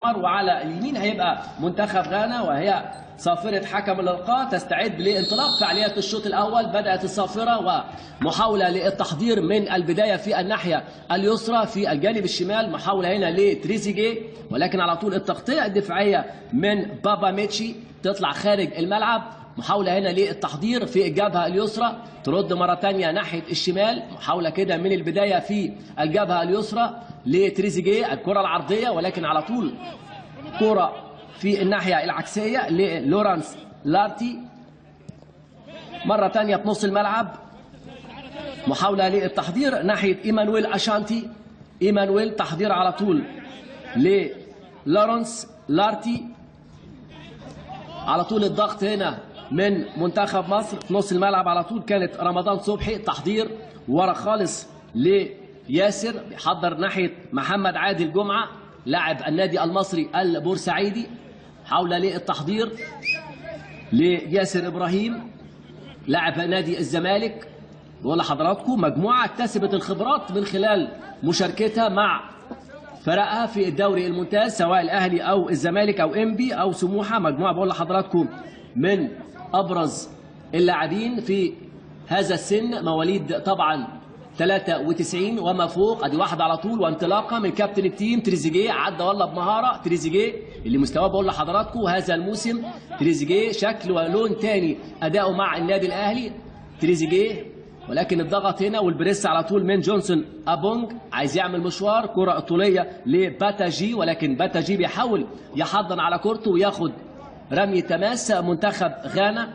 وعلى اليمين هيبقى منتخب غانا وهي صافرة حكم اللقاء تستعد لانطلاق فعاليات الشوط الأول بدأت الصافرة ومحاولة للتحضير من البداية في الناحية اليسرى في الجانب الشمال محاولة هنا لتريزيجيه ولكن على طول التغطية الدفاعية من بابا ميتشي تطلع خارج الملعب محاولة هنا للتحضير في الجبهة اليسرى ترد مرة تانية ناحية الشمال محاولة كده من البداية في الجبهة اليسرى لتريزيجيه الكرة العرضية ولكن على طول كرة في الناحية العكسية للورانس لارتي مرة تانية في نص الملعب محاولة للتحضير ناحية إيمانويل أشانتي إيمانويل تحضير على طول للورانس لارتي على طول الضغط هنا من منتخب مصر في نص الملعب على طول كانت رمضان صبحي تحضير ورا خالص لياسر بيحضر ناحية محمد عادل جمعة لاعب النادي المصري البورسعيدي حول للتحضير لياسر ابراهيم لاعب نادي الزمالك بقول لحضراتكم مجموعه اكتسبت الخبرات من خلال مشاركتها مع فرقها في الدوري الممتاز سواء الاهلي او الزمالك او انبي او سموحه مجموعه بقول لحضراتكم من ابرز اللاعبين في هذا السن مواليد طبعا 93 وما فوق ادي واحد على طول وانطلاقه من كابتن التيم تريزيجيه عدى والله بمهاره تريزيجيه اللي مستواه بقول لحضراتكم هذا الموسم تريزيجيه شكل ولون تاني اداؤه مع النادي الاهلي تريزيجيه ولكن الضغط هنا والبريس على طول من جونسون ابونج عايز يعمل مشوار كره طوليه لباتاجي ولكن باتاجي بيحاول يحضن على كورته وياخد رمي تماس منتخب غانا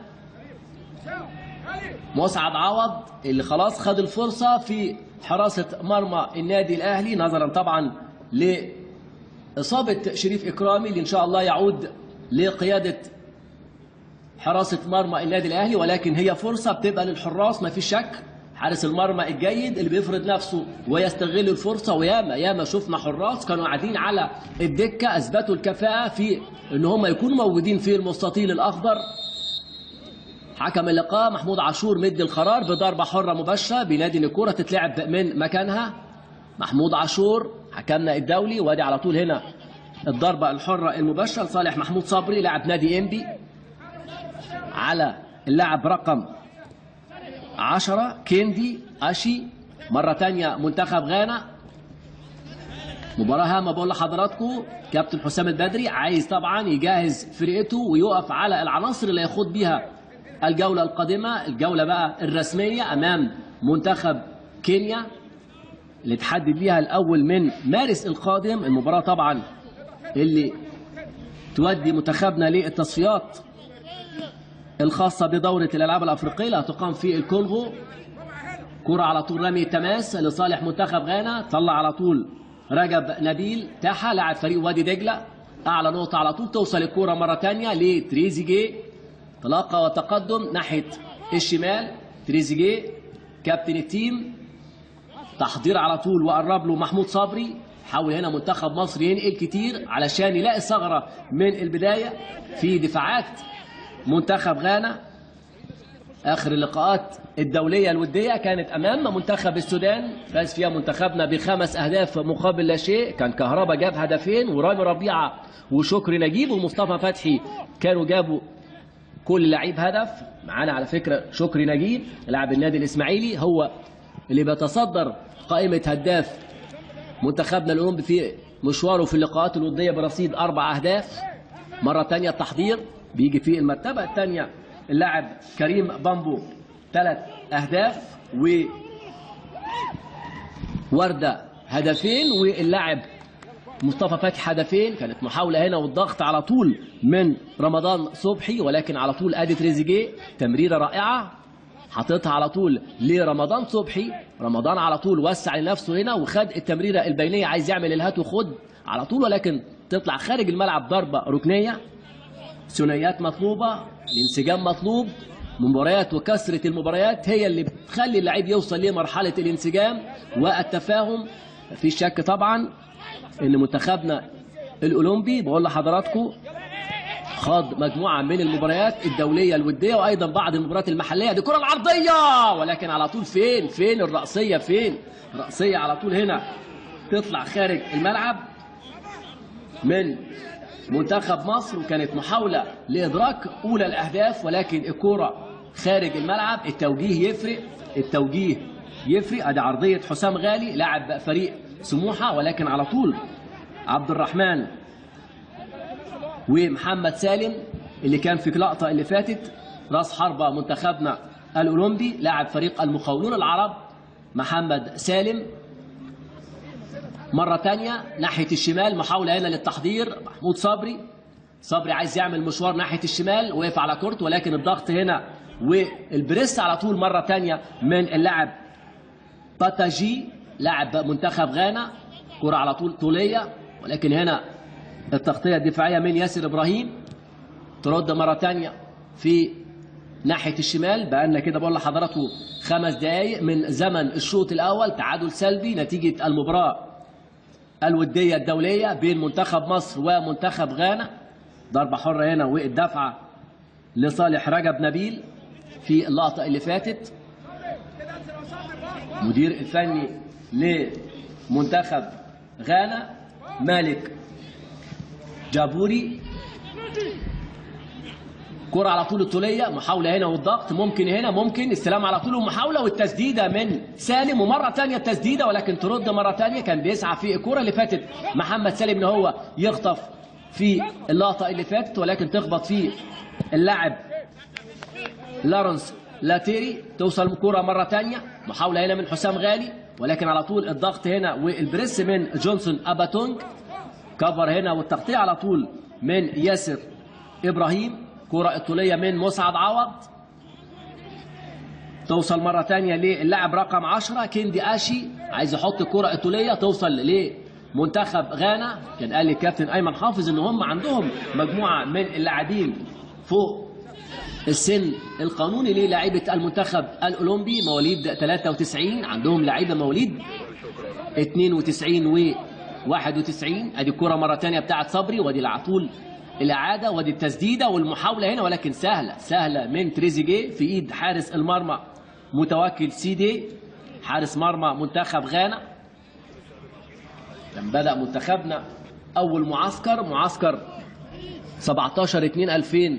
مسعد عوض اللي خلاص خد الفرصة في حراسة مرمى النادي الأهلي نظرا طبعا لإصابة شريف إكرامي اللي إن شاء الله يعود لقيادة حراسة مرمى النادي الأهلي ولكن هي فرصة بتبقى للحراس ما فيش شك حارس المرمى الجيد اللي بيفرض نفسه ويستغل الفرصة وياما ياما شفنا حراس كانوا قاعدين على الدكة أثبتوا الكفاءة في إن هم يكونوا موجودين في المستطيل الأخضر حكم اللقاء محمود عاشور مدي القرار بضربة حرة مباشرة بينادي ان الكرة تتلعب من مكانها محمود عاشور حكمنا الدولي وادي على طول هنا الضربة الحرة المباشرة لصالح محمود صبري لاعب نادي انبي على اللاعب رقم 10 كيندي اشي مرة تانية منتخب غانا مباراة هامة بقول لحضراتكم كابتن حسام البدري عايز طبعا يجهز فرقته ويقف على العناصر اللي هيخوض بيها الجولة القادمة الجولة بقى الرسمية أمام منتخب كينيا اللي تحدد ليها الأول من مارس القادم المباراة طبعا اللي تودي منتخبنا للتصفيات الخاصة بدورة الألعاب الأفريقية اللي هتقام في الكونغو كرة على طول رمي تماس لصالح منتخب غانا طلع على طول رجب نبيل تاحة لاعب فريق وادي دجلة أعلى نقطة على طول توصل الكرة مرة تانية لتريزيجيه انطلاقه وتقدم ناحيه الشمال تريزيجيه كابتن التيم تحضير على طول وقرب له محمود صبري حاول هنا منتخب مصر ينقل كتير علشان يلاقي ثغره من البدايه في دفاعات منتخب غانا اخر اللقاءات الدوليه الوديه كانت امام منتخب السودان فاز فيها منتخبنا بخمس اهداف مقابل لا شيء كان كهربا جاب هدفين ورامي ربيعه وشكري نجيب ومصطفى فتحي كانوا جابوا كل لعيب هدف معانا على فكرة شكري نجيب لاعب النادي الإسماعيلي هو اللي بيتصدر قائمة هداف منتخبنا الأولمبي في مشواره في اللقاءات الودية برصيد أربع أهداف مرة تانية التحضير بيجي في المرتبة الثانية اللاعب كريم بامبو ثلاث أهداف و وردة هدفين واللاعب مصطفى فتحي هدفين كانت محاولة هنا والضغط على طول من رمضان صبحي ولكن على طول ادي تريزيجيه تمريرة رائعة حاططها على طول لرمضان صبحي رمضان على طول وسع لنفسه هنا وخد التمريرة البينية عايز يعمل الهات وخد على طول ولكن تطلع خارج الملعب ضربة ركنية ثنائيات مطلوبة الانسجام مطلوب مباريات وكثرة المباريات هي اللي بتخلي اللعيب يوصل لمرحلة الانسجام والتفاهم في شك طبعا ان منتخبنا الاولمبي بقول لحضراتكم خاض مجموعه من المباريات الدوليه الوديه وايضا بعض المباريات المحليه دي كره العرضيه ولكن على طول فين فين الراسيه فين راسيه على طول هنا تطلع خارج الملعب من منتخب مصر وكانت محاولة لإدراك أولى الأهداف ولكن الكرة خارج الملعب التوجيه يفرق التوجيه يفرق ادي عرضية حسام غالي لاعب فريق سموحة ولكن على طول عبد الرحمن ومحمد سالم اللي كان في اللقطة اللي فاتت راس حربة منتخبنا الأولمبي لاعب فريق المقاولون العرب محمد سالم مرة تانية ناحية الشمال محاولة هنا للتحضير محمود صبري صبري عايز يعمل مشوار ناحية الشمال وقف على كورت ولكن الضغط هنا والبريس على طول مرة تانية من اللاعب باتاجي لاعب منتخب غانا كرة على طول طولية ولكن هنا التغطية الدفاعية من ياسر إبراهيم ترد مرة تانية في ناحية الشمال بقالنا كده بقول لحضراتكم خمس دقايق من زمن الشوط الأول تعادل سلبي نتيجة المباراة الودية الدولية بين منتخب مصر ومنتخب غانا ضربة حرة هنا والدفعة لصالح رجب نبيل في اللقطة اللي فاتت مدير الفني لمنتخب غانا مالك جابوري كرة على طول الطولية محاولة هنا والضغط ممكن هنا ممكن السلام على طول ومحاولة والتسديدة من سالم ومرة تانية التسديدة ولكن ترد مرة تانية كان بيسعى في الكرة اللي فاتت محمد سالم ان هو يخطف في اللقطة اللي فاتت ولكن تخبط في اللاعب لارنس لاتيري توصل الكرة مرة تانية محاولة هنا من حسام غالي ولكن على طول الضغط هنا والبريس من جونسون أباتونج كفر هنا والتغطية على طول من ياسر إبراهيم كرة الطولية من مسعد عوض توصل مرة تانية للاعب رقم 10 كيندي آشي عايز يحط الكرة الطولية توصل لمنتخب غانا كان قال لي الكابتن أيمن حافظ إن هم عندهم مجموعة من اللاعبين فوق السن القانوني للاعيبة المنتخب الأولمبي مواليد 93 عندهم لعيبة مواليد 92 و 91 ادي الكرة مرة تانية بتاعت صبري وادي على طول الإعادة وادي التسديدة والمحاولة هنا ولكن سهلة سهلة من تريزيجيه في إيد حارس المرمى متوكل سيدي حارس مرمى منتخب غانا لما بدأ منتخبنا أول معسكر معسكر 17 2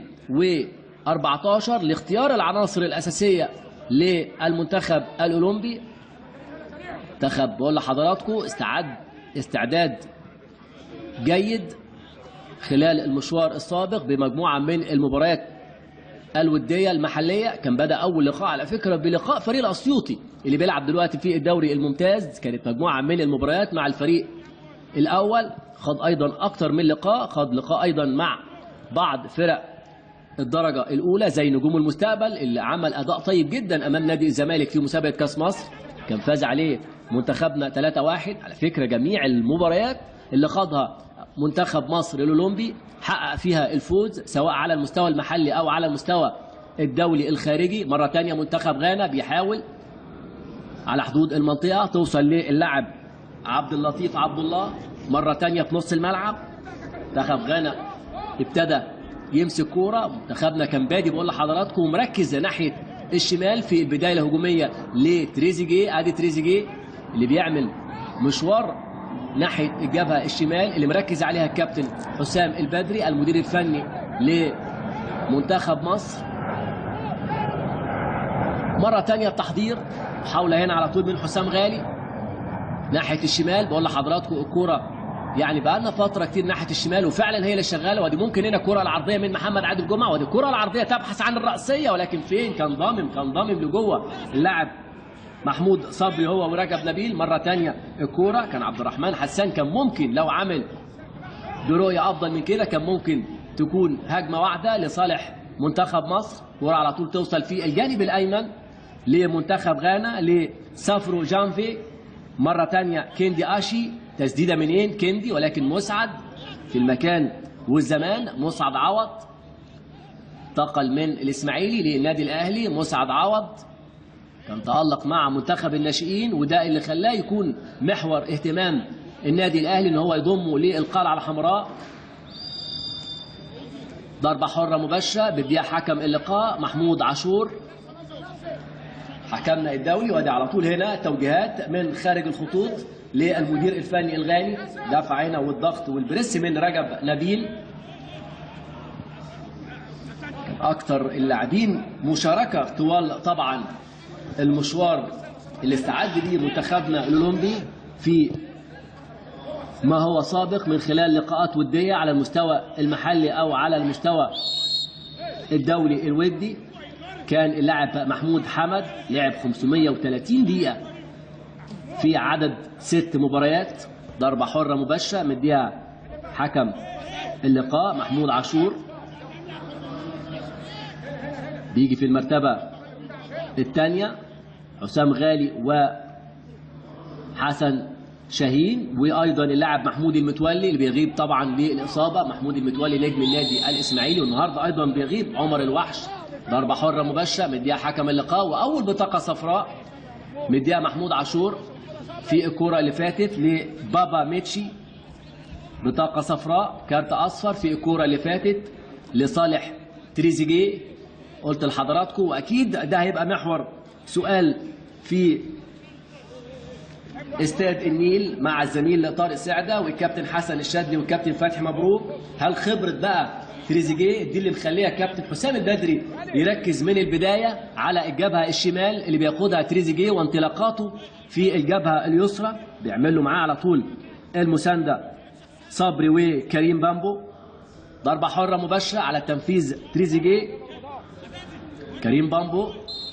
2014 لاختيار العناصر الأساسية للمنتخب الأولمبي منتخب بقول لحضراتكم استعد استعداد جيد خلال المشوار السابق بمجموعة من المباريات الودية المحلية كان بدأ أول لقاء على فكرة بلقاء فريق الأسيوطي اللي بيلعب دلوقتي في الدوري الممتاز كانت مجموعة من المباريات مع الفريق الأول خد أيضا أكتر من لقاء خد لقاء أيضا مع بعض فرق الدرجة الأولى زي نجوم المستقبل اللي عمل أداء طيب جدا أمام نادي الزمالك في مسابقة كأس مصر كان فاز عليه منتخبنا 3-1 على فكرة جميع المباريات اللي خاضها منتخب مصر الأولمبي حقق فيها الفوز سواء على المستوى المحلي أو على المستوى الدولي الخارجي مرة تانية منتخب غانا بيحاول على حدود المنطقة توصل للاعب عبد اللطيف عبد الله مرة تانية في نص الملعب منتخب غانا ابتدى يمسك كورة منتخبنا كان بادي بقول لحضراتكم مركز ناحية الشمال في البداية الهجومية لتريزيجيه ادي تريزيجيه اللي بيعمل مشوار ناحية الجبهة الشمال اللي مركز عليها الكابتن حسام البدري المدير الفني لمنتخب مصر مرة تانية التحضير محاولة هنا على طول من حسام غالي ناحية الشمال بقول لحضراتكم الكورة يعني بقى لنا فترة كتير ناحية الشمال وفعلا هي اللي شغالة ودي ممكن هنا الكرة العرضية من محمد عادل جمعة ودي الكرة العرضية تبحث عن الرأسية ولكن فين كان ضامم كان ضامم لجوه اللاعب محمود صبري هو ورجب نبيل مرة تانية الكورة كان عبد الرحمن حسان كان ممكن لو عمل برؤية أفضل من كده كان ممكن تكون هجمة واحدة لصالح منتخب مصر كورة على طول توصل في الجانب الأيمن لمنتخب غانا لسافرو جانفي مرة تانية كيندي آشي تسديدة منين كيندي ولكن مسعد في المكان والزمان مسعد عوض انتقل من الإسماعيلي للنادي الأهلي مسعد عوض كان تألق مع منتخب الناشئين وده اللي خلاه يكون محور اهتمام النادي الأهلي ان هو يضمه للقلعة الحمراء ضربة حرة مباشرة بيديها حكم اللقاء محمود عاشور حكمنا الدولي وادي على طول هنا توجيهات من خارج الخطوط للمدير الفني الغاني دفع هنا والضغط والبريس من رجب نبيل كان اكتر اللاعبين مشاركه طوال طبعا المشوار اللي استعد بيه منتخبنا الاولمبي في ما هو سابق من خلال لقاءات وديه على المستوى المحلي او على المستوى الدولي الودي كان اللاعب محمود حمد لعب 530 دقيقة في عدد ست مباريات ضربة حرة مباشرة مديها حكم اللقاء محمود عاشور بيجي في المرتبة الثانية حسام غالي وحسن شاهين وايضا اللاعب محمود المتولي اللي بيغيب طبعا للاصابه محمود المتولي نجم النادي الاسماعيلي والنهارده ايضا بيغيب عمر الوحش ضربه حره مباشره مديها حكم اللقاء واول بطاقه صفراء مديها محمود عاشور في الكره اللي فاتت لبابا ميتشي بطاقه صفراء كارت اصفر في الكره اللي فاتت لصالح تريزيجيه قلت لحضراتكم واكيد ده هيبقى محور سؤال في استاد النيل مع الزميل طارق سعده والكابتن حسن الشاذلي والكابتن فتحي مبروك هل خبره بقى تريزيجيه دي اللي مخليه كابتن حسام البدري يركز من البدايه على الجبهه الشمال اللي بياخدها تريزيجيه وانطلاقاته في الجبهه اليسرى بيعمل له معاه على طول المسانده صبري وكريم بامبو ضربه حره مباشره على تنفيذ تريزيجيه كريم بامبو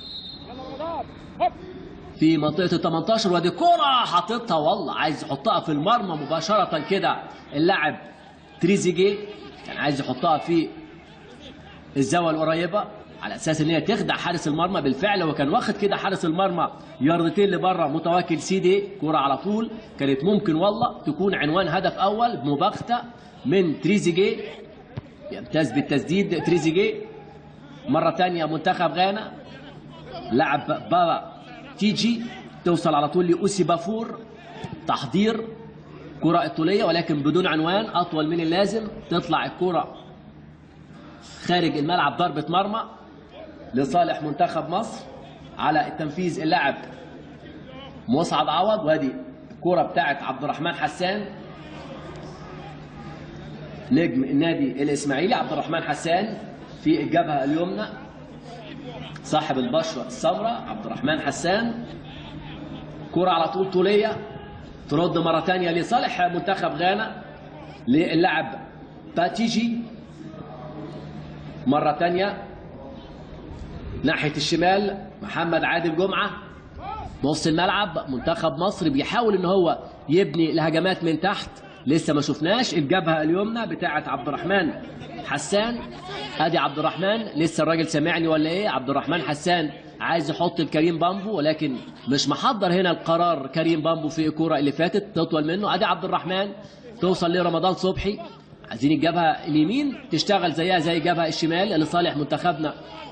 في منطقة ال 18 ودي كرة حاططها والله عايز يحطها في المرمى مباشرة كده اللاعب تريزيجيه كان عايز يحطها في الزاوية القريبة على اساس ان هي تخدع حارس المرمى بالفعل وكان واخد كده حارس المرمى ياردتين لبره متوكل سيدي كرة على طول كانت ممكن والله تكون عنوان هدف اول مباغته من تريزيجيه يمتاز بالتسديد تريزيجيه مرة تانية منتخب غانا لعب بابا تيجي توصل على طول لأوسي بافور تحضير كرة الطولية ولكن بدون عنوان أطول من اللازم تطلع الكرة خارج الملعب ضربة مرمى لصالح منتخب مصر على التنفيذ اللاعب مسعد عوض وادي الكرة بتاعت عبد الرحمن حسان نجم النادي الإسماعيلي عبد الرحمن حسان في الجبهة اليمنى صاحب البشرة السمراء عبد الرحمن حسان كرة على طول طولية ترد مرة تانية لصالح منتخب غانا للاعب باتيجي مرة تانية ناحية الشمال محمد عادل جمعة نص الملعب منتخب مصر بيحاول ان هو يبني الهجمات من تحت لسه ما شفناش الجبهة اليمنى بتاعة عبد الرحمن حسان ادي عبد الرحمن لسه الراجل سامعني ولا ايه عبد الرحمن حسان عايز يحط الكريم بامبو ولكن مش محضر هنا القرار كريم بامبو في الكرة اللي فاتت تطول منه ادي عبد الرحمن توصل لرمضان صبحي عايزين الجبهة اليمين تشتغل زيها زي الجبهة الشمال لصالح منتخبنا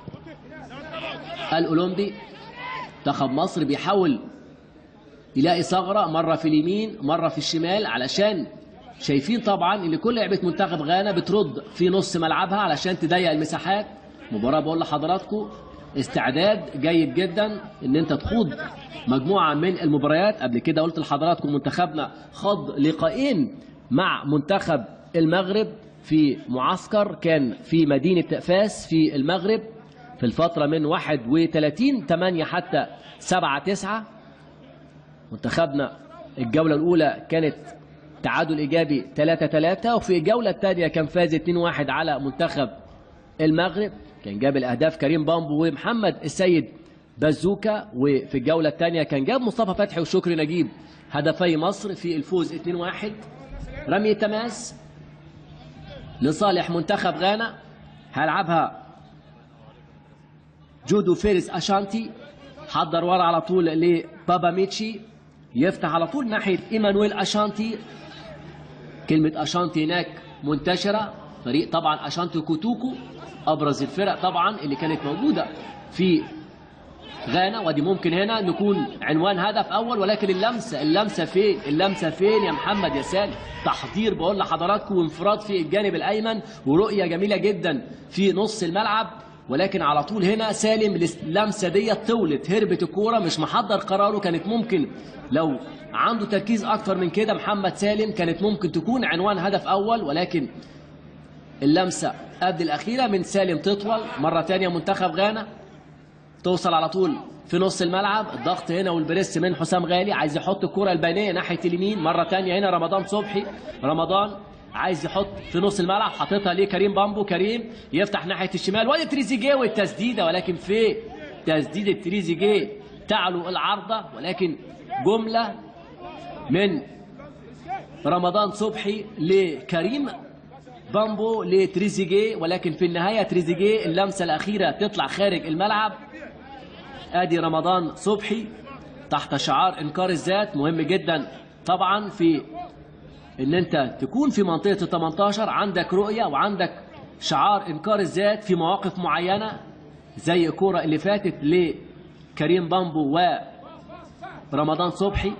الأولمبي منتخب مصر بيحاول يلاقي ثغرة مرة في اليمين مرة في الشمال علشان شايفين طبعا ان كل لعبة منتخب غانا بترد في نص ملعبها علشان تضيق المساحات مباراة بقول لحضراتكم استعداد جيد جدا ان انت تخوض مجموعة من المباريات قبل كده قلت لحضراتكم منتخبنا خاض لقاءين مع منتخب المغرب في معسكر كان في مدينة فاس في المغرب في الفترة من 31 8 حتى 7 9 منتخبنا الجولة الأولى كانت تعادل إيجابي 3 3 وفي الجولة الثانية كان فاز 2 1 على منتخب المغرب كان جاب الأهداف كريم بامبو ومحمد السيد بازوكا وفي الجولة الثانية كان جاب مصطفى فتحي وشكري نجيب هدفي مصر في الفوز 2 1 رمي تماس لصالح منتخب غانا هيلعبها جودو فيرس أشانتي حضر ورا على طول لبابا ميتشي يفتح على طول ناحية إيمانويل أشانتي كلمة أشانتي هناك منتشرة فريق طبعا أشانتي كوتوكو أبرز الفرق طبعا اللي كانت موجودة في غانا ودي ممكن هنا نكون عنوان هدف أول ولكن اللمسة اللمسة فين اللمسة فين يا محمد يا سالم تحضير بقول لحضراتكم وانفراد في الجانب الأيمن ورؤية جميلة جدا في نص الملعب ولكن على طول هنا سالم اللمسه ديت طولت هربت الكوره مش محضر قراره كانت ممكن لو عنده تركيز اكتر من كده محمد سالم كانت ممكن تكون عنوان هدف اول ولكن اللمسه قبل الاخيره من سالم تطول مره تانية منتخب غانا توصل على طول في نص الملعب الضغط هنا والبريس من حسام غالي عايز يحط الكرة البينية ناحية اليمين مرة تانية هنا رمضان صبحي رمضان عايز يحط في نص الملعب حاططها ليه كريم بامبو كريم يفتح ناحية الشمال وادي تريزيجيه والتسديدة ولكن في تسديدة تريزيجيه تعلو العارضة ولكن جملة من رمضان صبحي لكريم بامبو لتريزيجيه ولكن في النهاية تريزيجيه اللمسة الأخيرة تطلع خارج الملعب ادي رمضان صبحي تحت شعار انكار الذات مهم جدا طبعا في ان انت تكون في منطقه ال 18 عندك رؤيه وعندك شعار انكار الذات في مواقف معينه زي الكوره اللي فاتت لكريم بامبو ورمضان صبحي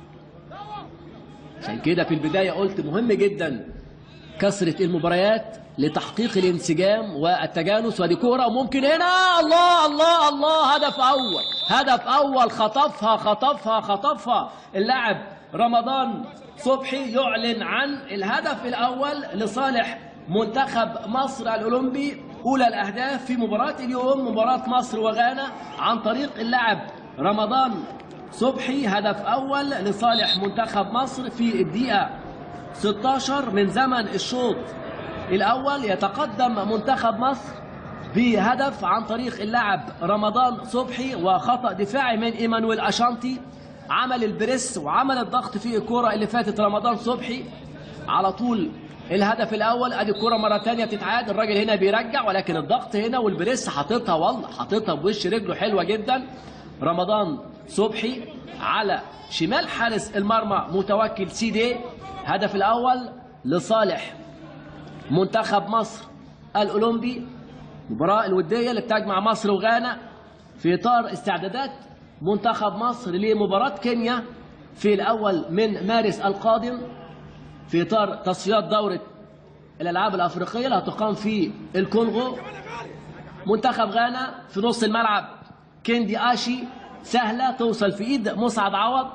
عشان كده في البدايه قلت مهم جدا كثره المباريات لتحقيق الانسجام والتجانس ودي كوره وممكن هنا الله الله الله هدف اول هدف اول خطفها خطفها خطفها اللاعب رمضان صبحي يعلن عن الهدف الاول لصالح منتخب مصر الاولمبي اولى الاهداف في مباراه اليوم مباراه مصر وغانا عن طريق اللاعب رمضان صبحي هدف اول لصالح منتخب مصر في الدقيقه 16 من زمن الشوط الأول يتقدم منتخب مصر بهدف عن طريق اللاعب رمضان صبحي وخطأ دفاعي من إيمانويل أشانتي عمل البريس وعمل الضغط في الكرة اللي فاتت رمضان صبحي على طول الهدف الأول أدي الكرة مرة تانية بتتعاد الراجل هنا بيرجع ولكن الضغط هنا والبريس حاططها والله حاططها بوش رجله حلوة جدا رمضان صبحي على شمال حارس المرمى متوكل سيدي هدف الأول لصالح منتخب مصر الأولمبي المباراة الودية اللي بتجمع مصر وغانا في إطار استعدادات منتخب مصر لمباراة كينيا في الأول من مارس القادم في إطار تصفيات دورة الألعاب الأفريقية اللي هتقام في الكونغو منتخب غانا في نص الملعب كيندي آشي سهلة توصل في إيد مسعد عوض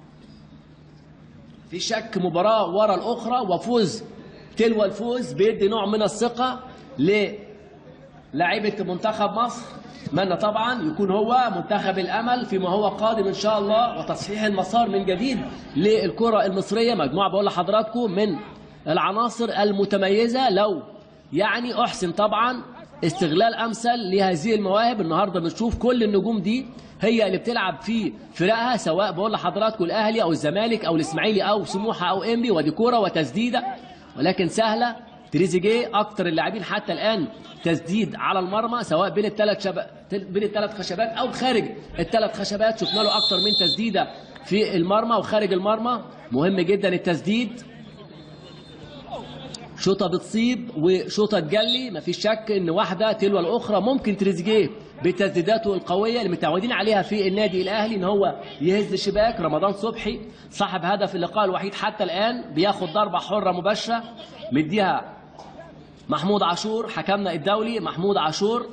في شك مباراة ورا الأخرى وفوز تلو الفوز بيدي نوع من الثقة للاعيبة منتخب مصر أتمنى طبعا يكون هو منتخب الأمل فيما هو قادم إن شاء الله وتصحيح المسار من جديد للكرة المصرية مجموعة بقول لحضراتكم من العناصر المتميزة لو يعني أحسن طبعا استغلال أمثل لهذه المواهب النهاردة بنشوف كل النجوم دي هي اللي بتلعب في فرقها سواء بقول لحضراتكم الأهلي أو الزمالك أو الإسماعيلي أو سموحة أو إنبي ودي كورة وتسديدة ولكن سهلة تريزيجيه أكتر اللاعبين حتى الآن تسديد على المرمى سواء بين الثلاث شب... بين الثلاث خشبات أو خارج الثلاث خشبات شفنا له أكتر من تسديدة في المرمى وخارج المرمى مهم جدا التسديد شوطة بتصيب وشوطة تجلي مفيش شك ان واحدة تلو الاخرى ممكن تريزيجيه بتسديداته القوية اللي متعودين عليها في النادي الاهلي ان هو يهز الشباك رمضان صبحي صاحب هدف اللقاء الوحيد حتى الان بياخد ضربة حرة مباشرة مديها محمود عاشور حكمنا الدولي محمود عاشور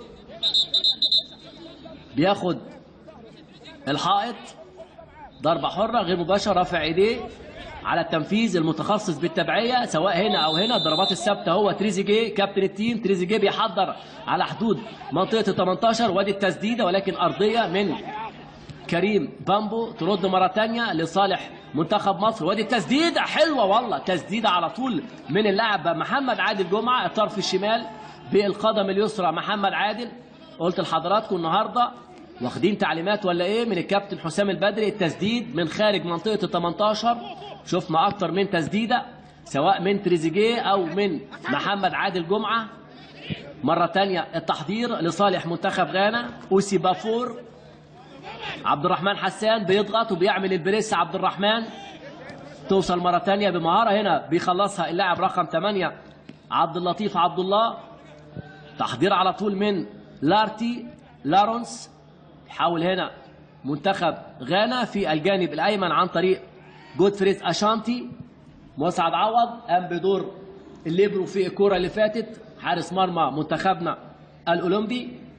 بياخد الحائط ضربة حرة غير مباشرة رافع ايديه على التنفيذ المتخصص بالتبعية سواء هنا أو هنا الضربات الثابتة هو تريزيجيه كابتن التيم تريزيجيه بيحضر على حدود منطقة ال 18 وادي التسديدة ولكن أرضية من كريم بامبو ترد مرة تانية لصالح منتخب مصر وادي التسديدة حلوة والله تسديدة على طول من اللاعب محمد عادل جمعة الطرف الشمال بالقدم اليسرى محمد عادل قلت لحضراتكم النهارده واخدين تعليمات ولا ايه من الكابتن حسام البدري التسديد من خارج منطقه ال 18 شفنا اكتر من تسديده سواء من تريزيجيه او من محمد عادل جمعه مره تانية التحضير لصالح منتخب غانا اوسي بافور عبد الرحمن حسان بيضغط وبيعمل البريس عبد الرحمن توصل مره تانية بمهاره هنا بيخلصها اللاعب رقم 8 عبد اللطيف عبد الله تحضير على طول من لارتي لارونس حاول هنا منتخب غانا في الجانب الايمن عن طريق جودفريز اشانتي مسعد عوض قام بدور الليبرو في الكوره اللي فاتت حارس مرمى منتخبنا الاولمبي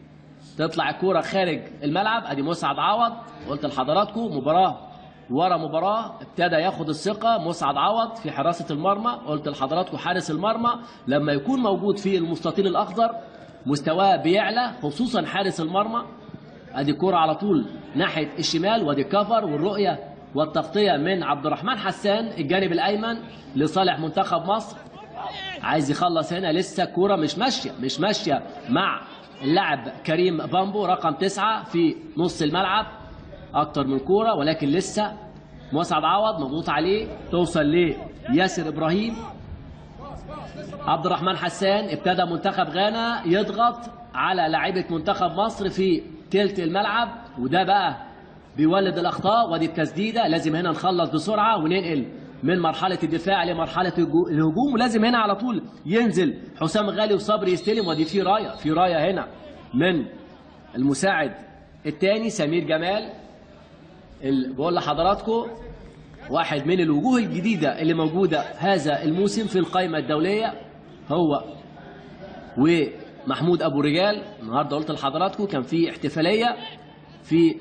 تطلع الكوره خارج الملعب ادي مسعد عوض قلت لحضراتكم مباراه ورا مباراه ابتدى ياخد الثقه مسعد عوض في حراسه المرمى قلت لحضراتكم حارس المرمى لما يكون موجود في المستطيل الاخضر مستواه بيعلى خصوصا حارس المرمى ادي كوره على طول ناحيه الشمال وادي كفر والرؤيه والتغطيه من عبد الرحمن حسان الجانب الايمن لصالح منتخب مصر عايز يخلص هنا لسه كوره مش ماشيه مش ماشيه مع اللاعب كريم بامبو رقم تسعة في نص الملعب اكتر من كوره ولكن لسه مسعد عوض مضغوط عليه توصل لياسر ابراهيم عبد الرحمن حسان ابتدى منتخب غانا يضغط على لاعيبه منتخب مصر في تلت الملعب وده بقى بيولد الاخطاء ودي التسديده لازم هنا نخلص بسرعه وننقل من مرحله الدفاع لمرحله الجو- الهجوم ولازم هنا على طول ينزل حسام غالي وصبري يستلم ودي في رايه في رايه هنا من المساعد الثاني سمير جمال ال- بقول لحضراتكم واحد من الوجوه الجديدة اللي موجودة هذا الموسم في القائمة الدولية هو ومحمود أبو رجال النهاردة قلت لحضراتكم كان في احتفالية في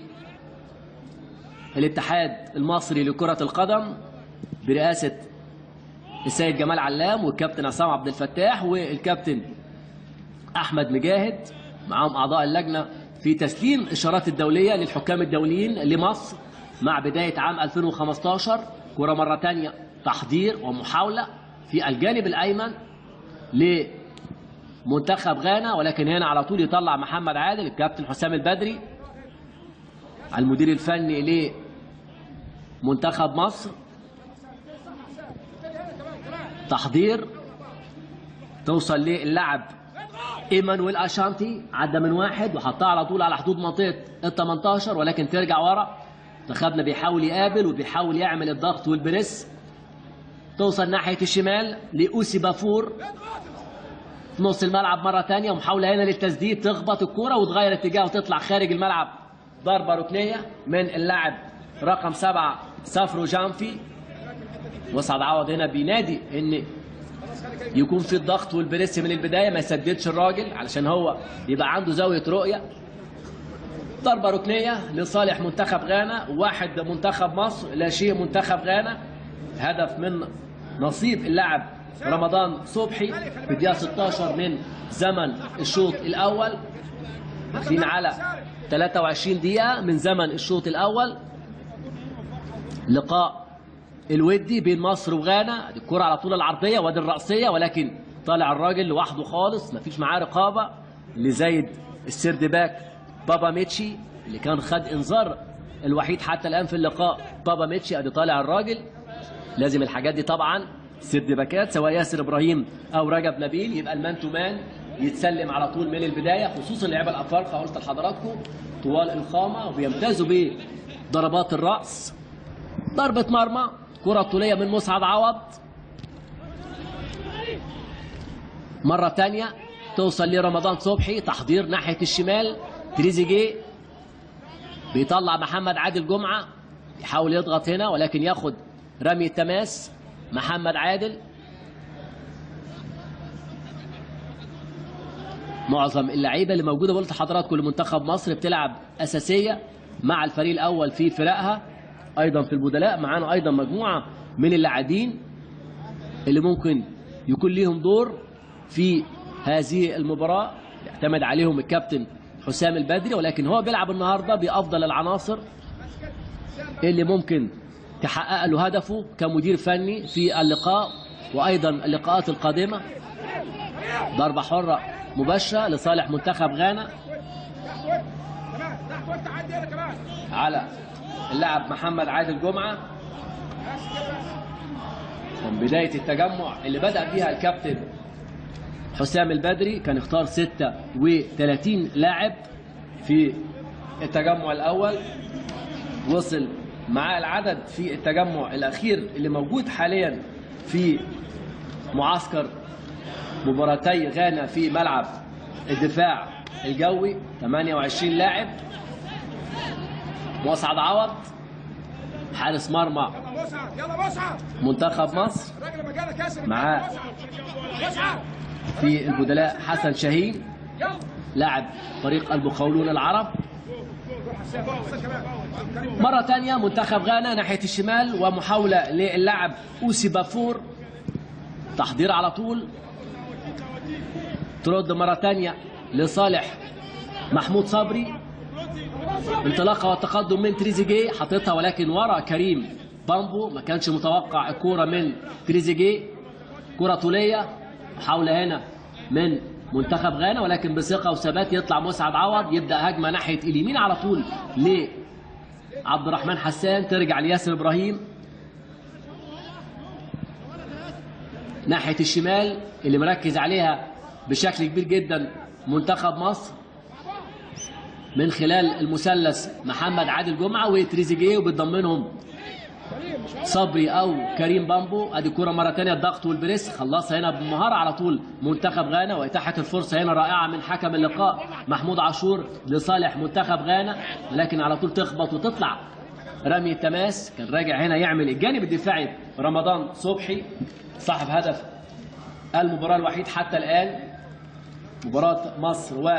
الاتحاد المصري لكرة القدم برئاسة السيد جمال علام والكابتن عصام عبد الفتاح والكابتن أحمد مجاهد معاهم أعضاء اللجنة في تسليم إشارات الدولية للحكام الدوليين لمصر مع بداية عام 2015 كرة مرة تانية تحضير ومحاولة في الجانب الأيمن لمنتخب غانا ولكن هنا على طول يطلع محمد عادل الكابتن حسام البدري المدير الفني لمنتخب مصر تحضير توصل للاعب ايمانويل اشانتي عدى من واحد وحطها على طول على حدود منطقه ال 18 ولكن ترجع ورا منتخبنا بيحاول يقابل وبيحاول يعمل الضغط والبريس توصل ناحيه الشمال لاوسي بافور في نص الملعب مره ثانيه ومحاوله هنا للتسديد تخبط الكوره وتغير اتجاه وتطلع خارج الملعب ضربه ركنيه من اللاعب رقم سبعه سافرو جانفي مسعد عوض هنا بينادي ان يكون في الضغط والبريس من البدايه ما يسددش الراجل علشان هو يبقى عنده زاويه رؤيه ضربه ركنيه لصالح منتخب غانا واحد منتخب مصر لا شيء منتخب غانا هدف من نصيب اللاعب رمضان صبحي في الدقيقه 16 من زمن الشوط الاول داخلين على 23 دقيقه من زمن الشوط الاول لقاء الودي بين مصر وغانا دي الكرة على طول العرضية وادي الرأسية ولكن طالع الراجل لوحده خالص مفيش معاه رقابة لزايد السيرد باك بابا ميتشي اللي كان خد انذار الوحيد حتى الآن في اللقاء بابا ميتشي ادي طالع الراجل لازم الحاجات دي طبعا سيرد باكات سواء ياسر ابراهيم او رجب نبيل يبقى المان تو مان يتسلم على طول من البدايه خصوصا اللعيبه الافارقه قلت لحضراتكم طوال القامه وبيمتازوا بضربات الراس ضربة مرمى كرة طولية من مسعد عوض مرة تانية توصل لرمضان صبحي تحضير ناحية الشمال تريزيجيه بيطلع محمد عادل جمعة يحاول يضغط هنا ولكن ياخد رمي التماس محمد عادل معظم اللعيبه اللي موجوده قلت لحضراتكم لمنتخب مصر بتلعب اساسيه مع الفريق الاول في فرقها ايضا في البدلاء معانا ايضا مجموعه من اللاعبين اللي ممكن يكون ليهم دور في هذه المباراه يعتمد عليهم الكابتن حسام البدري ولكن هو بيلعب النهارده بافضل العناصر اللي ممكن تحقق له هدفه كمدير فني في اللقاء وايضا اللقاءات القادمه ضربه حره مباشره لصالح منتخب غانا على اللاعب محمد عادل جمعه من بدايه التجمع اللي بدا فيها الكابتن حسام البدري كان اختار 36 لاعب في التجمع الاول وصل مع العدد في التجمع الاخير اللي موجود حاليا في معسكر مباراتي غانا في ملعب الدفاع الجوي 28 لاعب مسعد عوض حارس مرمى يلا مسعد يلا مسعد منتخب مصر الراجل مجالك ياسر معاه مسعد في البدلاء حسن شاهين يلا لاعب فريق المقاولون العرب مرة تانية منتخب غانا ناحية الشمال ومحاولة للاعب أوسي بافور تحضير على طول ترد مرة تانية لصالح محمود صبري انطلاقه والتقدم من تريزيجيه حاططها ولكن ورا كريم بامبو ما كانش متوقع الكوره من تريزيجيه كره طوليه محاوله هنا من منتخب غانا ولكن بثقه وثبات يطلع مسعد عوض يبدا هجمه ناحيه اليمين على طول ل عبد الرحمن حسان ترجع لياسر ابراهيم ناحيه الشمال اللي مركز عليها بشكل كبير جدا منتخب مصر من خلال المثلث محمد عادل جمعه وتريزيجيه وبتضمنهم صبري او كريم بامبو ادي كرة مره ثانيه الضغط والبريس خلصها هنا بمهاره على طول منتخب غانا واتاحه الفرصه هنا رائعه من حكم اللقاء محمود عاشور لصالح منتخب غانا لكن على طول تخبط وتطلع رمي التماس كان راجع هنا يعمل الجانب الدفاعي رمضان صبحي صاحب هدف المباراه الوحيد حتى الان مباراه مصر و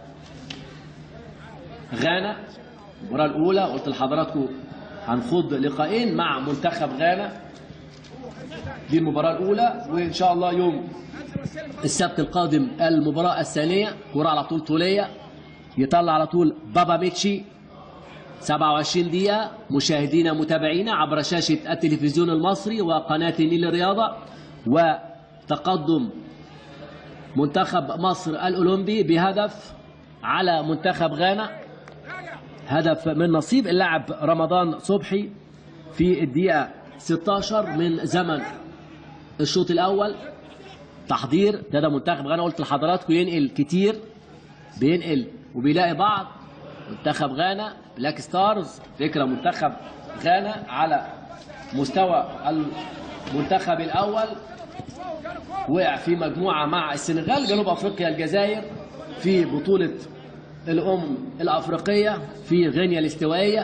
غانا المباراة الأولى قلت لحضراتكم هنخوض لقاءين مع منتخب غانا دي المباراة الأولى وإن شاء الله يوم السبت القادم المباراة الثانية كرة على طول طولية يطلع على طول بابا ميتشي 27 دقيقة مشاهدينا متابعينا عبر شاشة التلفزيون المصري وقناة النيل الرياضة وتقدم منتخب مصر الأولمبي بهدف على منتخب غانا هدف من نصيب اللاعب رمضان صبحي في الدقيقة 16 من زمن الشوط الأول تحضير ده ده منتخب غانا قلت لحضراتكم ينقل كتير بينقل وبيلاقي بعض منتخب غانا بلاك ستارز فكرة منتخب غانا على مستوى المنتخب الأول وقع في مجموعة مع السنغال جنوب أفريقيا الجزائر في بطولة الأم الأفريقية في غينيا الاستوائية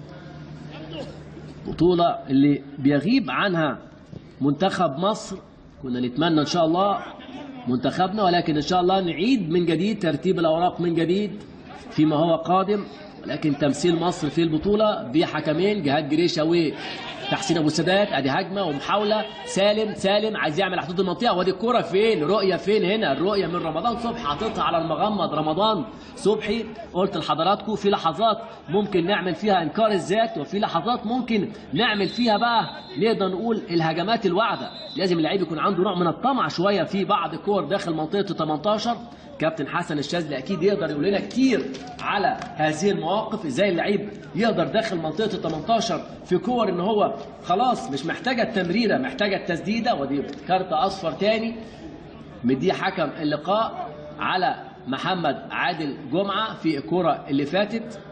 بطولة اللي بيغيب عنها منتخب مصر كنا نتمنى إن شاء الله منتخبنا ولكن إن شاء الله نعيد من جديد ترتيب الأوراق من جديد فيما هو قادم ولكن تمثيل مصر في البطولة بحكمين جهاد جريشة وتحسين أبو السادات أدي هجمة ومحاولة سالم سالم عايز يعمل حدود المنطقة وادي الكرة فين رؤية فين هنا الرؤية من رمضان صبحي حاططها على المغمض رمضان صبحي قلت لحضراتكم في لحظات ممكن نعمل فيها إنكار الذات وفي لحظات ممكن نعمل فيها بقى نقدر نقول الهجمات الواعدة لازم اللعيب يكون عنده نوع من الطمع شوية في بعض الكور داخل منطقة 18 كابتن حسن الشاذلي اكيد يقدر يقول لنا كتير على هذه المواقف ازاي اللعيب يقدر داخل منطقه ال 18 في كور ان هو خلاص مش محتاجه التمريره محتاجه التسديده ودي كارت اصفر تاني مديه حكم اللقاء على محمد عادل جمعه في الكوره اللي فاتت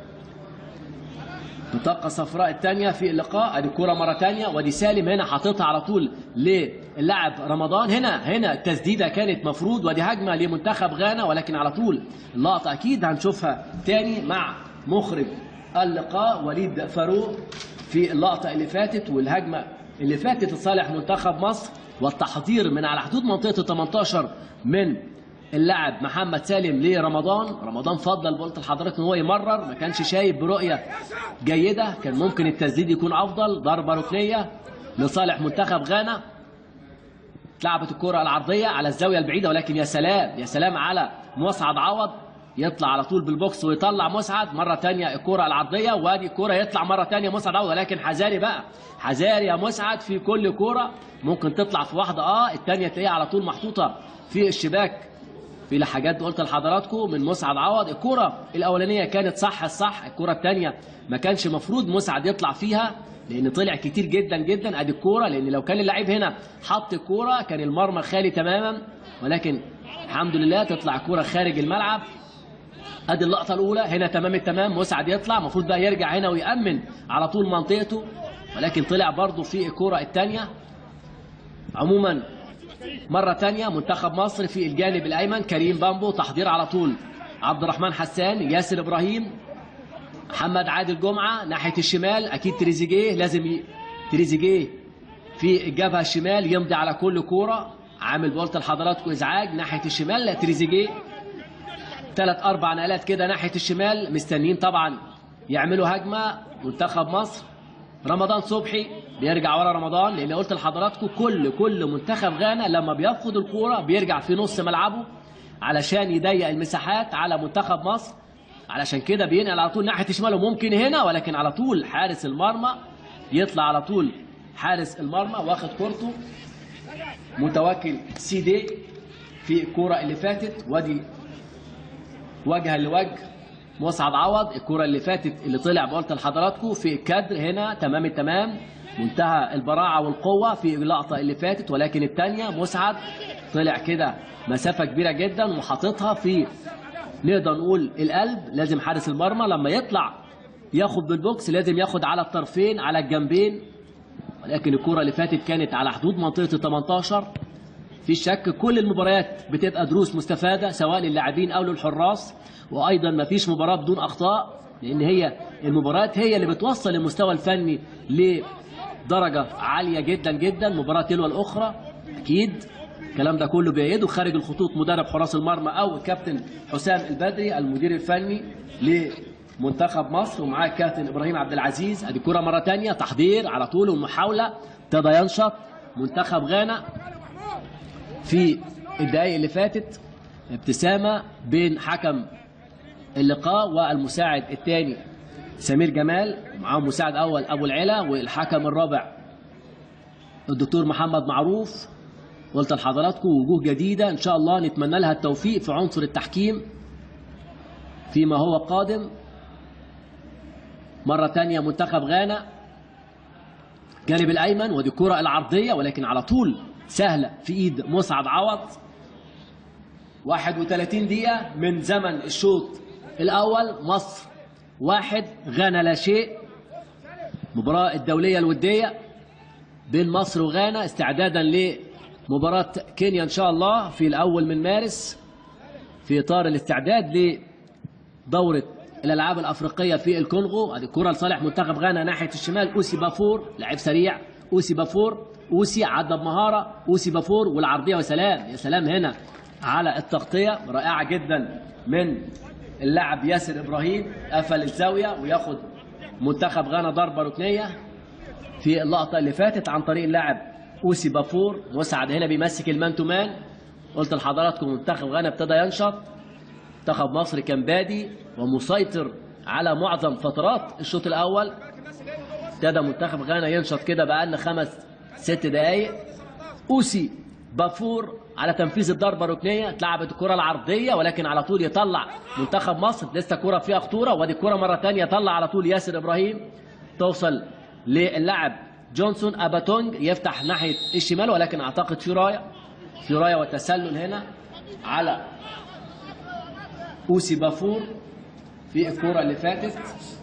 بطاقة صفراء الثانية في اللقاء ادي كرة مرة ثانية ودي سالم هنا حاططها على طول للاعب رمضان هنا هنا التسديدة كانت مفروض ودي هجمة لمنتخب غانا ولكن على طول اللقطة أكيد هنشوفها تاني مع مخرج اللقاء وليد فاروق في اللقطة اللي فاتت والهجمة اللي فاتت لصالح منتخب مصر والتحضير من على حدود منطقة ال 18 من اللاعب محمد سالم لرمضان رمضان فضل قلت لحضرتك ان هو يمرر ما كانش شايف برؤيه جيده كان ممكن التسديد يكون افضل ضربه ركنيه لصالح منتخب غانا اتلعبت الكره العرضيه على الزاويه البعيده ولكن يا سلام يا سلام على مسعد عوض يطلع على طول بالبوكس ويطلع مسعد مره ثانيه الكره العرضيه وادي الكره يطلع مره ثانيه مسعد عوض ولكن حذاري بقى حذاري يا مسعد في كل كره ممكن تطلع في واحده اه الثانيه تلاقيها على طول محطوطه في الشباك في حاجات قلت لحضراتكم من مسعد عوض الكرة الأولانية كانت صح الصح الكرة الثانية ما كانش مفروض مسعد يطلع فيها لأن طلع كتير جدا جدا أدي الكرة لأن لو كان اللعيب هنا حط الكرة كان المرمى خالي تماما ولكن الحمد لله تطلع الكرة خارج الملعب ادي اللقطة الأولى هنا تمام التمام مسعد يطلع المفروض بقى يرجع هنا ويأمن على طول منطقته ولكن طلع برضه في الكرة الثانية عموما مرة تانية منتخب مصر في الجانب الأيمن كريم بامبو تحضير على طول عبد الرحمن حسان ياسر إبراهيم محمد عادل جمعة ناحية الشمال أكيد تريزيجيه لازم ي... تريزيجيه في الجبهة الشمال يمضي على كل كورة عامل بولت لحضراتكم إزعاج ناحية الشمال لا تريزيجيه ثلاث اربع نقلات كده ناحيه الشمال مستنيين طبعا يعملوا هجمه منتخب مصر رمضان صبحي بيرجع ورا رمضان لان قلت لحضراتكم كل كل منتخب غانا لما بيفقد الكوره بيرجع في نص ملعبه علشان يضيق المساحات على منتخب مصر علشان كده بينقل على طول ناحيه الشمال وممكن هنا ولكن على طول حارس المرمى يطلع على طول حارس المرمى واخد كورته متوكل سيدي في الكوره اللي فاتت وادي وجها لوجه مسعد عوض الكرة اللي فاتت اللي طلع قلت لحضراتكم في الكادر هنا تمام التمام منتهى البراعة والقوة في اللقطة اللي فاتت ولكن الثانية مسعد طلع كده مسافة كبيرة جدا وحاططها في نقدر نقول القلب لازم حارس المرمى لما يطلع ياخد بالبوكس لازم ياخد على الطرفين على الجنبين ولكن الكرة اللي فاتت كانت على حدود منطقة ال 18 في شك كل المباريات بتبقى دروس مستفادة سواء للاعبين أو للحراس وأيضا ما فيش مباراة بدون أخطاء لأن هي المباريات هي اللي بتوصل المستوى الفني لدرجة عالية جدا جدا مباراة تلو الأخرى أكيد الكلام ده كله بيده خارج الخطوط مدرب حراس المرمى أو الكابتن حسام البدري المدير الفني لمنتخب مصر ومعاه الكابتن إبراهيم عبد العزيز أدي كرة مرة تانية تحضير على طول والمحاولة ابتدى ينشط منتخب غانا في الدقائق اللي فاتت ابتسامة بين حكم اللقاء والمساعد الثاني سمير جمال معاهم مساعد أول أبو العلا والحكم الرابع الدكتور محمد معروف قلت لحضراتكم وجوه جديدة إن شاء الله نتمنى لها التوفيق في عنصر التحكيم فيما هو قادم مرة تانية منتخب غانا جانب الأيمن ودي الكرة العرضية ولكن على طول سهلة في إيد مسعد عوض 31 دقيقة من زمن الشوط الأول مصر واحد غانا لا شيء مباراة الدولية الودية بين مصر وغانا استعدادا لمباراة كينيا إن شاء الله في الأول من مارس في إطار الاستعداد لدورة الألعاب الأفريقية في الكونغو هذه الكرة لصالح منتخب غانا ناحية الشمال أوسي بافور لاعب سريع أوسي بافور أوسي عدى بمهارة أوسي بافور والعرضية وسلام يا سلام هنا على التغطية رائعة جدا من اللاعب ياسر إبراهيم قفل الزاوية وياخد منتخب غانا ضربة ركنية في اللقطة اللي فاتت عن طريق اللاعب أوسي بافور مسعد هنا بيمسك المان تو مان قلت لحضراتكم منتخب غانا ابتدى ينشط منتخب مصر كان بادي ومسيطر على معظم فترات الشوط الأول ابتدى منتخب غانا ينشط كده بقالنا خمس ست دقايق أوسي بافور على تنفيذ الضربة الركنية اتلعبت الكرة العرضية ولكن على طول يطلع منتخب مصر لسه كرة فيها خطورة وادي الكرة مرة تانية طلع على طول ياسر إبراهيم توصل للاعب جونسون أباتونج يفتح ناحية الشمال ولكن أعتقد في راية في راية وتسلل هنا على أوسي بافور في الكرة اللي فاتت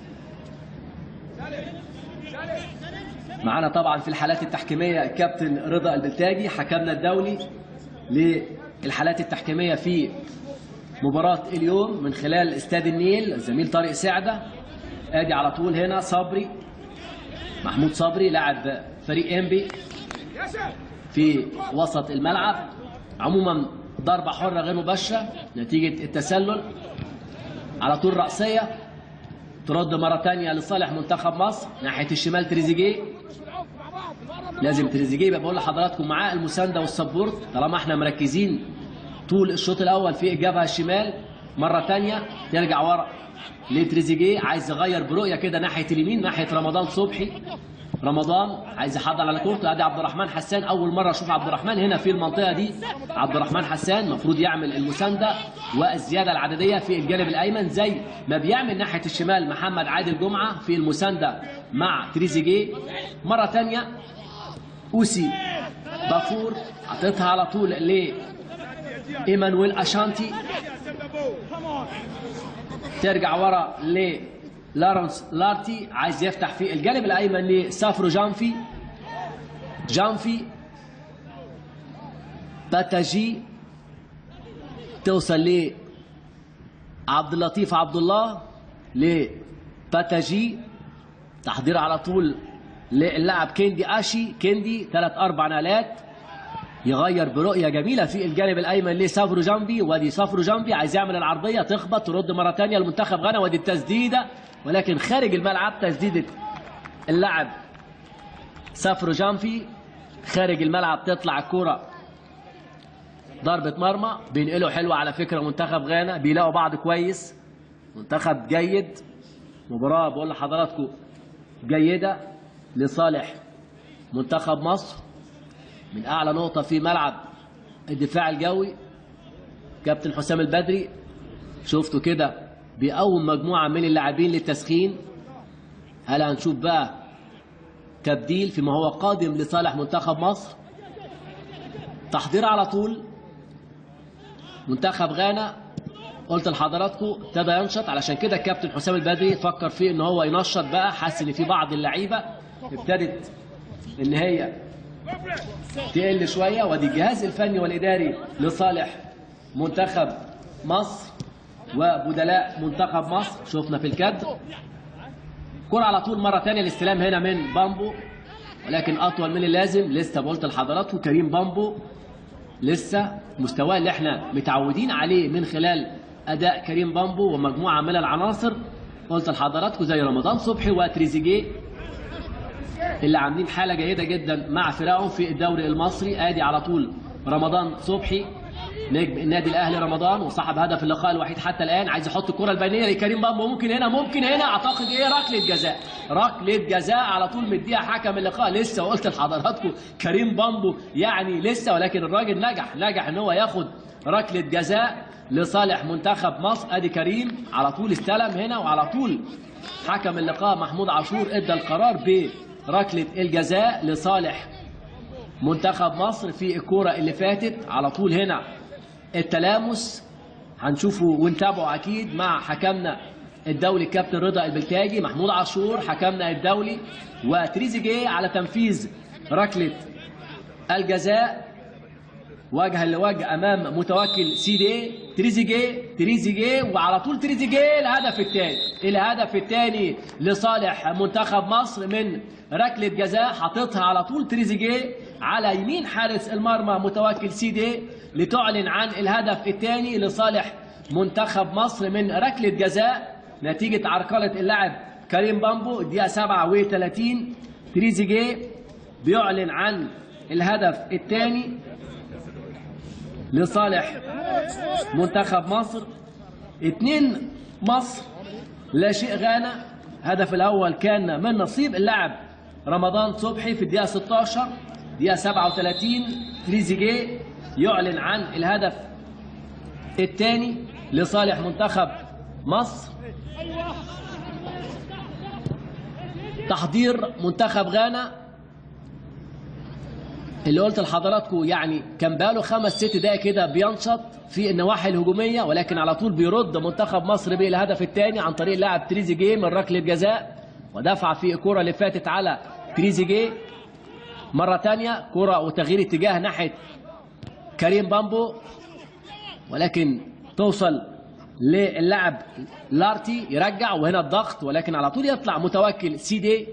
معانا طبعا في الحالات التحكيمية الكابتن رضا البلتاجي حكمنا الدولي للحالات التحكيمية في مباراة اليوم من خلال استاد النيل الزميل طارق سعدة ادي على طول هنا صبري محمود صبري لاعب فريق انبي في وسط الملعب عموما ضربة حرة غير مباشرة نتيجة التسلل على طول رأسية ترد مرة تانية لصالح منتخب مصر ناحية الشمال تريزيجيه لازم تريزيجيه يبقى بقول لحضراتكم معاه المسانده والسبورت طالما احنا مركزين طول الشوط الاول في الجبهه الشمال مره ثانيه ترجع ورا لتريزيجيه عايز يغير برؤيه كده ناحيه اليمين ناحيه رمضان صبحي رمضان عايز يحضر على كورته ادي عبد الرحمن حسان اول مره اشوف عبد الرحمن هنا في المنطقه دي عبد الرحمن حسان المفروض يعمل المسانده والزياده العدديه في الجانب الايمن زي ما بيعمل ناحيه الشمال محمد عادل جمعه في المسانده مع تريزيجيه مره ثانيه اوسي بافور حطيتها على طول ل ايمانويل اشانتي ترجع ورا ل لارنس لارتي عايز يفتح في الجانب الايمن لسافرو جانفي جانفي باتاجي توصل ل عبد اللطيف عبد الله لباتاجي تحضير على طول للاعب كيندي اشي كيندي ثلاث اربع نقلات يغير برؤية جميلة في الجانب الأيمن ليه سافرو جنبي وادي سافرو جنبي عايز يعمل العرضية تخبط ترد مرة تانية المنتخب غانا وادي التسديدة ولكن خارج الملعب تسديدة اللاعب سافرو جنبي خارج الملعب تطلع الكرة ضربة مرمى بينقلوا حلوة على فكرة منتخب غانا بيلاقوا بعض كويس منتخب جيد مباراة بقول لحضراتكم جيدة لصالح منتخب مصر من أعلى نقطة في ملعب الدفاع الجوي كابتن حسام البدري شفتوا كده بيقوم مجموعة من اللاعبين للتسخين هل هنشوف بقى تبديل فيما هو قادم لصالح منتخب مصر تحضير على طول منتخب غانا قلت لحضراتكم ابتدى ينشط علشان كده الكابتن حسام البدري فكر فيه ان هو ينشط بقى حس ان في بعض اللعيبه ابتدت ان هي تقل شويه وادي الجهاز الفني والاداري لصالح منتخب مصر وبدلاء منتخب مصر شفنا في الكادر كرة على طول مرة تانية الاستلام هنا من بامبو ولكن أطول من اللازم لسه قلت لحضراتكم كريم بامبو لسه مستواه اللي احنا متعودين عليه من خلال أداء كريم بامبو ومجموعة من العناصر قلت لحضراتكم زي رمضان صبحي وتريزيجيه اللي عاملين حالة جيدة جدا مع فرقهم في الدوري المصري ادي على طول رمضان صبحي نجم النادي الاهلي رمضان وصاحب هدف اللقاء الوحيد حتى الان عايز يحط الكره البينيه لكريم بامبو ممكن هنا ممكن هنا اعتقد ايه ركله جزاء ركله جزاء على طول مديها حكم اللقاء لسه وقلت لحضراتكم كريم بامبو يعني لسه ولكن الراجل نجح نجح ان هو ياخد ركله جزاء لصالح منتخب مصر ادي كريم على طول استلم هنا وعلى طول حكم اللقاء محمود عاشور ادى القرار بركله الجزاء لصالح منتخب مصر في الكوره اللي فاتت على طول هنا التلامس هنشوفه ونتابعه اكيد مع حكمنا الدولي الكابتن رضا البلتاجي محمود عاشور حكمنا الدولي وتريزيجيه على تنفيذ ركله الجزاء وجها لوجه امام متوكل سيدي تريزيجيه تريزيجيه وعلى طول تريزيجيه الهدف الثاني الهدف الثاني لصالح منتخب مصر من ركله جزاء حاططها على طول تريزيجيه على يمين حارس المرمى متوكل سيدي لتعلن عن الهدف الثاني لصالح منتخب مصر من ركله جزاء نتيجه عرقله اللاعب كريم بامبو الدقيقه 37 تريزيجيه بيعلن عن الهدف الثاني لصالح منتخب مصر اتنين مصر لا شيء غانا هدف الاول كان من نصيب اللاعب رمضان صبحي في الدقيقه 16 دقيقه 37 تريزيجيه يعلن عن الهدف الثاني لصالح منتخب مصر تحضير منتخب غانا اللي قلت لحضراتكم يعني كان بقاله خمس ست دقايق كده بينشط في النواحي الهجوميه ولكن على طول بيرد منتخب مصر بالهدف الثاني عن طريق لاعب تريزيجيه من ركله جزاء ودفع في الكره اللي فاتت على تريزيجيه مره ثانيه كره وتغيير اتجاه ناحيه كريم بامبو ولكن توصل للاعب لارتي يرجع وهنا الضغط ولكن على طول يطلع متوكل سيدي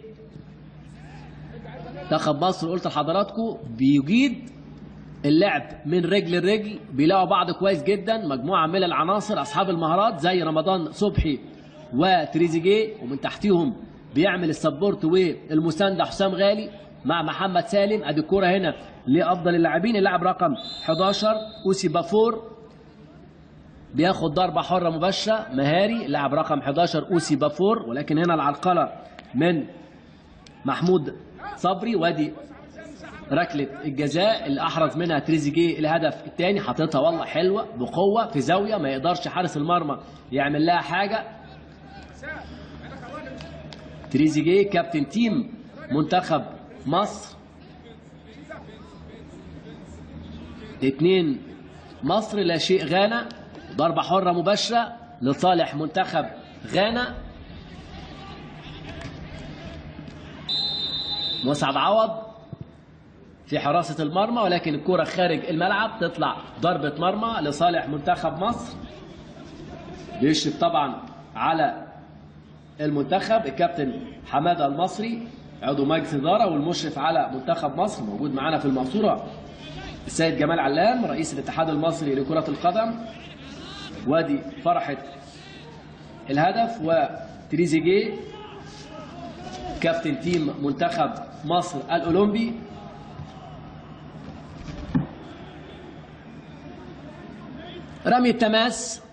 منتخب مصر قلت لحضراتكم بيجيد اللعب من رجل لرجل بيلاقوا بعض كويس جدا مجموعه من العناصر اصحاب المهارات زي رمضان صبحي وتريزيجيه ومن تحتيهم بيعمل السبورت والمسانده حسام غالي مع محمد سالم ادي الكوره هنا لافضل اللاعبين اللاعب رقم 11 اوسي بافور بياخد ضربه حره مباشره مهاري لاعب رقم 11 اوسي بافور ولكن هنا العرقله من محمود صبري وادي ركله الجزاء اللي احرز منها تريزيجيه الهدف الثاني حاططها والله حلوه بقوه في زاويه ما يقدرش حارس المرمى يعمل لها حاجه تريزيجيه كابتن تيم منتخب مصر اتنين مصر لا شيء غانا ضربة حرة مباشرة لصالح منتخب غانا مسعد عوض في حراسة المرمى ولكن الكرة خارج الملعب تطلع ضربة مرمى لصالح منتخب مصر بيشرف طبعا على المنتخب الكابتن حمادة المصري عضو مجلس إدارة والمشرف على منتخب مصر موجود معانا في المقصورة السيد جمال علام رئيس الاتحاد المصري لكرة القدم وادي فرحة الهدف وتريزيجيه كابتن تيم منتخب مصر الأولمبي رمي التماس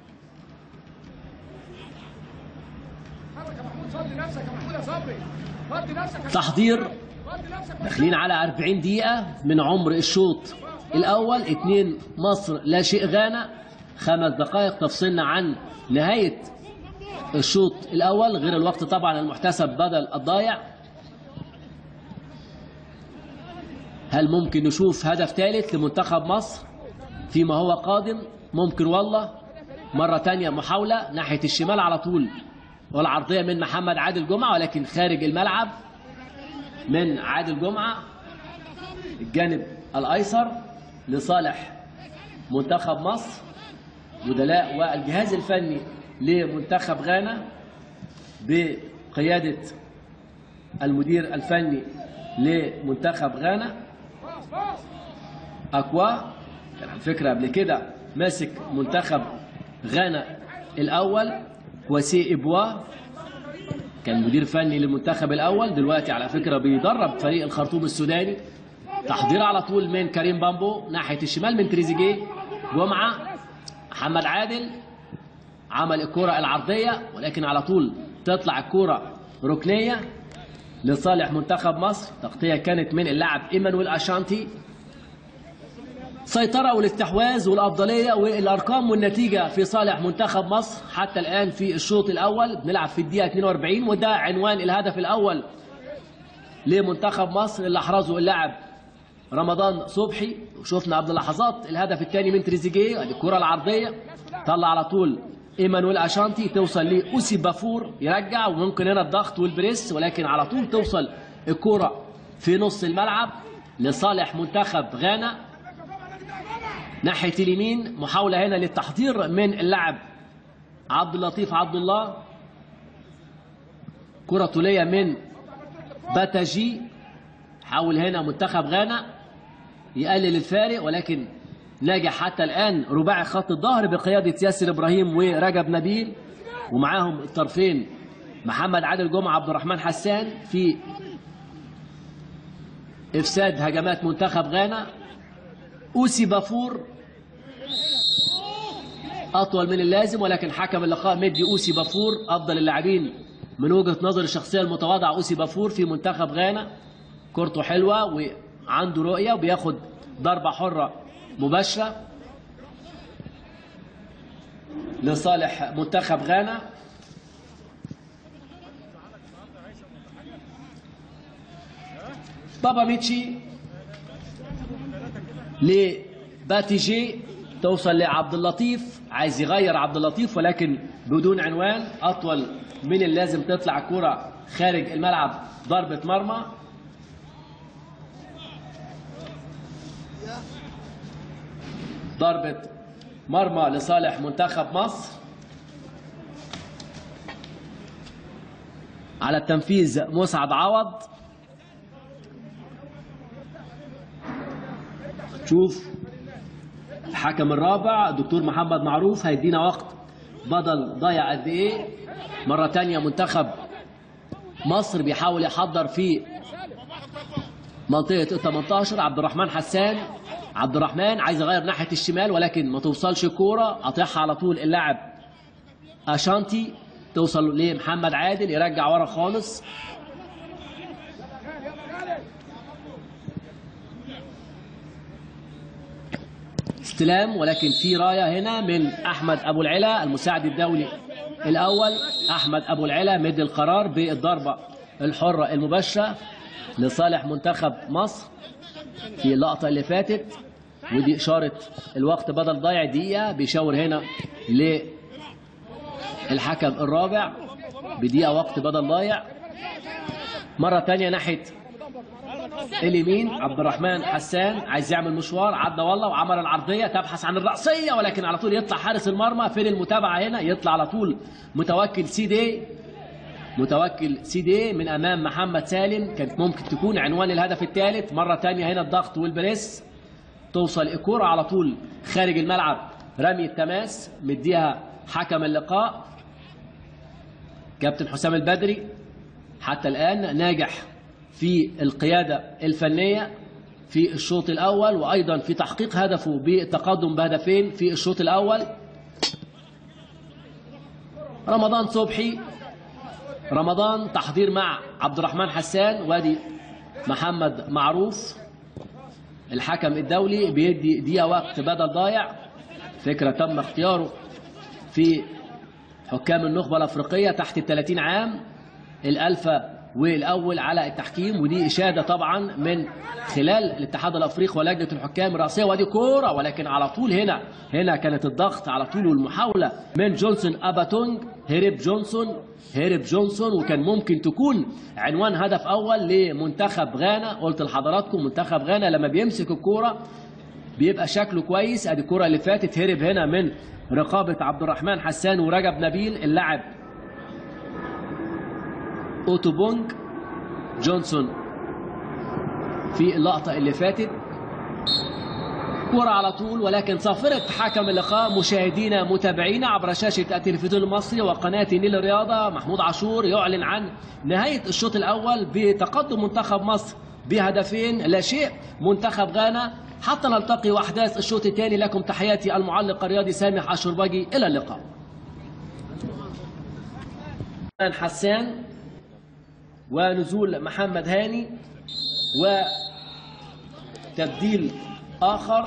حرك يا محمود فضي نفسك يا محمود يا صبري فضي نفسك يا تحضير فضي نفسك داخلين على 40 دقيقة من عمر الشوط الأول اتنين مصر لا شيء غانا خمس دقائق تفصلنا عن نهاية الشوط الأول غير الوقت طبعا المحتسب بدل الضايع هل ممكن نشوف هدف ثالث لمنتخب مصر فيما هو قادم ممكن والله مرة تانية محاولة ناحية الشمال على طول والعرضية من محمد عادل جمعة ولكن خارج الملعب من عادل جمعة الجانب الأيسر لصالح منتخب مصر بدلاء والجهاز الفني لمنتخب غانا بقيادة المدير الفني لمنتخب غانا أكوا كان على فكرة قبل كده ماسك منتخب غانا الأول كواسي إبوا كان مدير فني للمنتخب الأول دلوقتي على فكرة بيدرب فريق الخرطوم السوداني تحضير على طول من كريم بامبو ناحية الشمال من تريزيجيه جمعة محمد عادل عمل الكرة العرضية ولكن على طول تطلع الكرة ركنية لصالح منتخب مصر تغطية كانت من اللاعب إيمانويل أشانتي سيطرة والاستحواذ والأفضلية والأرقام والنتيجة في صالح منتخب مصر حتى الآن في الشوط الأول بنلعب في الدقيقة 42 وده عنوان الهدف الأول لمنتخب مصر اللي أحرزه اللاعب رمضان صبحي وشفنا قبل لحظات الهدف الثاني من تريزيجيه الكرة العرضية طلع على طول ايمانويل اشانتي توصل لاوسي بافور يرجع وممكن هنا الضغط والبريس ولكن على طول توصل الكرة في نص الملعب لصالح منتخب غانا ناحية اليمين محاولة هنا للتحضير من اللاعب عبد اللطيف عبد الله كرة طولية من باتاجي حاول هنا منتخب غانا يقلل الفارق ولكن ناجح حتى الآن رباعي خط الظهر بقيادة ياسر إبراهيم ورجب نبيل ومعاهم الطرفين محمد عادل جمعة عبد الرحمن حسان في إفساد هجمات منتخب غانا أوسي بافور أطول من اللازم ولكن حكم اللقاء مدي أوسي بافور أفضل اللاعبين من وجهة نظر الشخصية المتواضعة أوسي بافور في منتخب غانا كورته حلوة وعنده رؤية وبياخد ضربة حرة مباشرة لصالح منتخب غانا بابا ميتشي لباتيجي توصل لعبد اللطيف عايز يغير عبد اللطيف ولكن بدون عنوان اطول من اللازم تطلع الكرة خارج الملعب ضربة مرمى ضربة مرمى لصالح منتخب مصر على التنفيذ مسعد عوض شوف الحكم الرابع الدكتور محمد معروف هيدينا وقت بدل ضيع قد ايه مرة تانية منتخب مصر بيحاول يحضر في منطقة ال 18 عبد الرحمن حسان عبد الرحمن عايز يغير ناحية الشمال ولكن ما توصلش الكورة قاطعها على طول اللاعب أشانتي توصل لمحمد عادل يرجع ورا خالص استلام ولكن في رايه هنا من احمد ابو العلا المساعد الدولي الاول احمد ابو العلا مد القرار بالضربه الحره المباشره لصالح منتخب مصر في اللقطه اللي فاتت ودي اشاره الوقت بدل ضايع دقيقه بيشاور هنا للحكم الرابع بدقيقه وقت بدل ضايع مره تانية ناحيه اليمين عبد الرحمن حسان عايز يعمل مشوار عدى والله وعمل العرضيه تبحث عن الرأسيه ولكن على طول يطلع حارس المرمى فين المتابعه هنا يطلع على طول متوكل سيدي متوكل سيدي من امام محمد سالم كانت ممكن تكون عنوان الهدف الثالث مره ثانيه هنا الضغط والبريس توصل الكرة على طول خارج الملعب رمي التماس مديها حكم اللقاء كابتن حسام البدري حتى الآن ناجح في القيادة الفنية في الشوط الأول وأيضا في تحقيق هدفه بالتقدم بهدفين في الشوط الأول رمضان صبحي رمضان تحضير مع عبد الرحمن حسان وادي محمد معروف الحكم الدولي بيدي دقيقة وقت بدل ضايع فكرة تم اختياره في حكام النخبة الأفريقية تحت ال 30 عام الألفا والأول على التحكيم ودي إشادة طبعا من خلال الاتحاد الأفريقي ولجنة الحكام الرئاسية ودي كورة ولكن على طول هنا هنا كانت الضغط على طول والمحاولة من جونسون أباتونج هرب جونسون هرب جونسون وكان ممكن تكون عنوان هدف أول لمنتخب غانا قلت لحضراتكم منتخب غانا لما بيمسك الكورة بيبقى شكله كويس ادي الكرة اللي فاتت هرب هنا من رقابة عبد الرحمن حسان ورجب نبيل اللاعب اوتو بونج جونسون في اللقطة اللي فاتت كرة على طول ولكن صافرة حكم اللقاء مشاهدينا متابعينا عبر شاشة التلفزيون المصري وقناة نيل الرياضة محمود عاشور يعلن عن نهاية الشوط الأول بتقدم منتخب مصر بهدفين لا شيء منتخب غانا حتى نلتقي وأحداث الشوط الثاني لكم تحياتي المعلق الرياضي سامح الشربجي إلى اللقاء حسان ونزول محمد هاني وتبديل آخر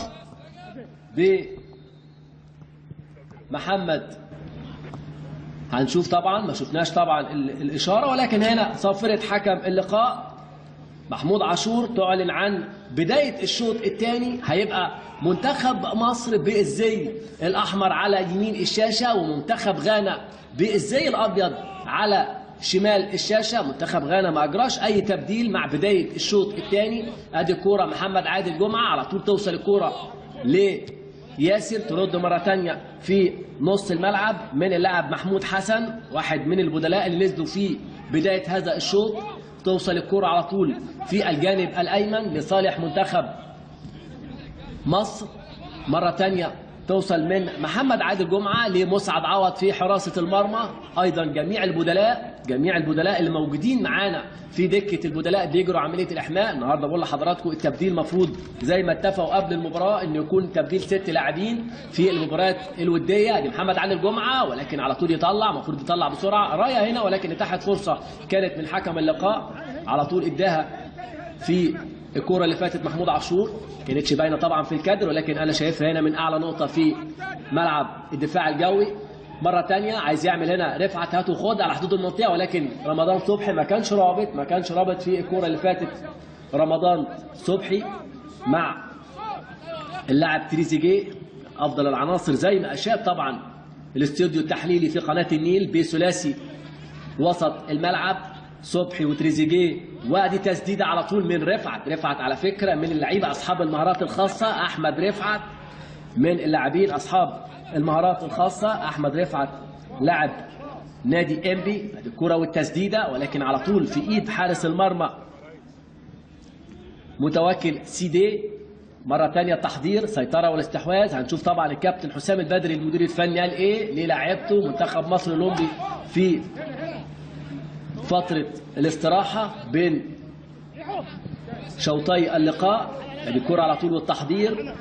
بمحمد هنشوف طبعا ما شفناش طبعا ال- الإشارة ولكن هنا صافرة حكم اللقاء محمود عاشور تعلن عن بداية الشوط الثاني هيبقى منتخب مصر بالزي الأحمر على يمين الشاشة ومنتخب غانا بالزي الأبيض على شمال الشاشة منتخب غانا ما أجراش أي تبديل مع بداية الشوط الثاني أدي كورة محمد عادل جمعة على طول توصل الكورة لياسر ترد مرة تانية في نص الملعب من اللاعب محمود حسن واحد من البدلاء اللي نزلوا في بداية هذا الشوط توصل الكرة على طول في الجانب الأيمن لصالح منتخب مصر مرة تانية توصل من محمد عادل جمعة لمسعد عوض في حراسة المرمى أيضا جميع البدلاء جميع البدلاء اللي موجودين معانا في دكة البدلاء بيجروا عملية الإحماء النهاردة بقول لحضراتكم التبديل مفروض زي ما اتفقوا قبل المباراة إنه يكون تبديل ست لاعبين في المباريات الودية دي محمد عادل جمعة ولكن على طول يطلع المفروض يطلع بسرعة راية هنا ولكن اتاحت فرصة كانت من حكم اللقاء على طول اداها في الكرة اللي فاتت محمود عاشور كانتش باينه طبعا في الكادر ولكن انا شايفها هنا من اعلى نقطه في ملعب الدفاع الجوي مرة تانية عايز يعمل هنا رفعت هات وخد على حدود المنطقة ولكن رمضان صبحي ما كانش رابط ما كانش رابط في الكرة اللي فاتت رمضان صبحي مع اللاعب تريزيجيه افضل العناصر زي ما اشاد طبعا الاستوديو التحليلي في قناة النيل بثلاثي وسط الملعب صبحي وتريزيجيه وادي تسديده على طول من رفعت رفعت على فكره من اللعيبه اصحاب المهارات الخاصه احمد رفعت من اللاعبين اصحاب المهارات الخاصه احمد رفعت لاعب نادي انبي ادي الكره والتسديده ولكن على طول في ايد حارس المرمى متوكل سيدي مرة تانية التحضير سيطرة والاستحواذ هنشوف طبعا الكابتن حسام البدري المدير الفني قال ايه للاعيبته منتخب مصر الاولمبي في فترة الاستراحة بين شوطي اللقاء ادي الكرة على طول والتحضير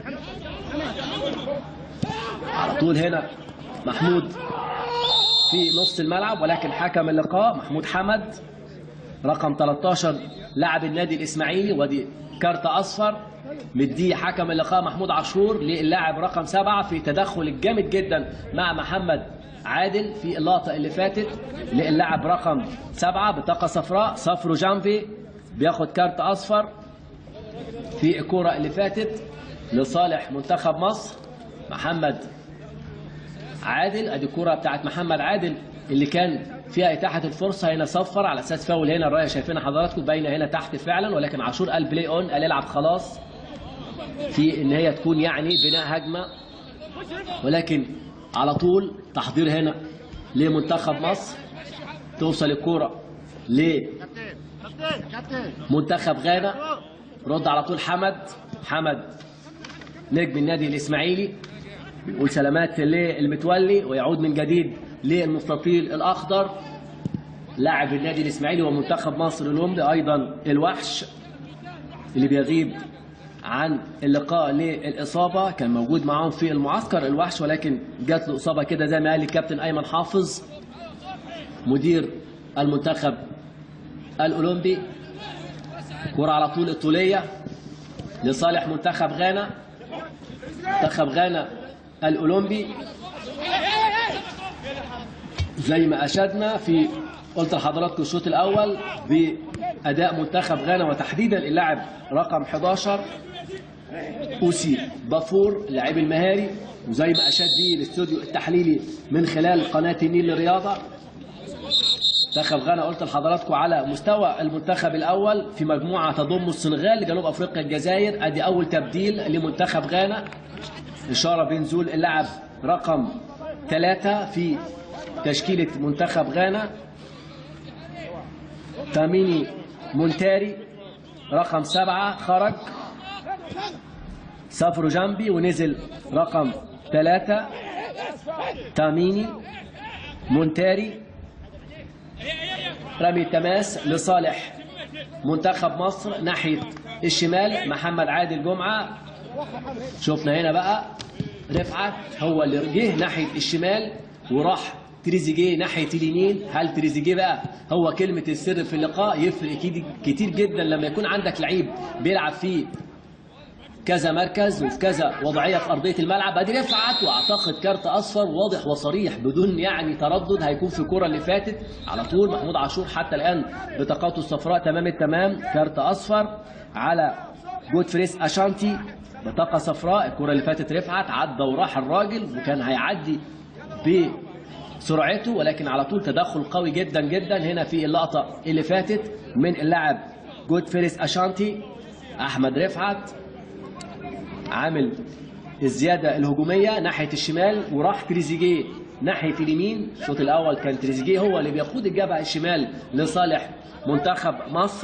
على طول هنا محمود في نص الملعب ولكن حكم اللقاء محمود حمد رقم 13 لاعب النادي الاسماعيلي ودي كارت اصفر مديه حكم اللقاء محمود عاشور للاعب رقم سبعة في تدخل الجامد جدا مع محمد عادل في اللقطة اللي فاتت للاعب رقم سبعة بطاقة صفراء صفرو جانفي بياخد كارت أصفر في الكرة اللي فاتت لصالح منتخب مصر محمد عادل ادي الكرة بتاعت محمد عادل اللي كان فيها إتاحة الفرصة هنا صفر على أساس فاول هنا الراية شايفينها حضراتكم باينة هنا تحت فعلا ولكن عاشور قال بلاي أون قال العب خلاص في إن هي تكون يعني بناء هجمة ولكن على طول تحضير هنا لمنتخب مصر توصل الكرة لمنتخب غانا رد على طول حمد حمد نجم النادي الاسماعيلي بيقول سلامات للمتولي ويعود من جديد للمستطيل الاخضر لاعب النادي الاسماعيلي ومنتخب مصر الاولمبي ايضا الوحش اللي بيغيب عن اللقاء للاصابه كان موجود معاهم في المعسكر الوحش ولكن جات له اصابه كده زي ما قال الكابتن ايمن حافظ مدير المنتخب الاولمبي كرة على طول الطوليه لصالح منتخب غانا منتخب غانا الاولمبي زي ما اشدنا في قلت لحضراتكم الشوط الاول باداء منتخب غانا وتحديدا اللاعب رقم 11 اوسي بافور اللاعب المهاري وزي ما اشاد به الاستوديو التحليلي من خلال قناه النيل للرياضه منتخب غانا قلت لحضراتكم على مستوى المنتخب الاول في مجموعه تضم السنغال جنوب افريقيا الجزائر ادي اول تبديل لمنتخب غانا اشاره بنزول اللاعب رقم ثلاثة في تشكيله منتخب غانا تاميني مونتاري رقم سبعة خرج سافرو جنبي ونزل رقم ثلاثة تاميني مونتاري رمي التماس لصالح منتخب مصر ناحية الشمال محمد عادل جمعة شفنا هنا بقى رفعت هو اللي جه ناحية الشمال وراح تريزيجيه ناحية اليمين هل تريزيجيه بقى هو كلمة السر في اللقاء يفرق كتير- كتير جدا لما يكون عندك لعيب بيلعب فيه كذا مركز وفي كذا وضعيه في ارضيه الملعب ادي رفعت واعتقد كارت اصفر واضح وصريح بدون يعني تردد هيكون في الكره اللي فاتت على طول محمود عاشور حتى الان بطاقاته الصفراء تمام التمام كارت اصفر على جود فريس اشانتي بطاقه صفراء الكره اللي فاتت رفعت عدى وراح الراجل وكان هيعدي بسرعته ولكن على طول تدخل قوي جدا جدا هنا في اللقطه اللي فاتت من اللاعب جود فريس اشانتي احمد رفعت عامل الزياده الهجوميه ناحيه الشمال وراح تريزيجيه ناحيه اليمين الشوط الاول كان تريزيجيه هو اللي بيقود الجبهه الشمال لصالح منتخب مصر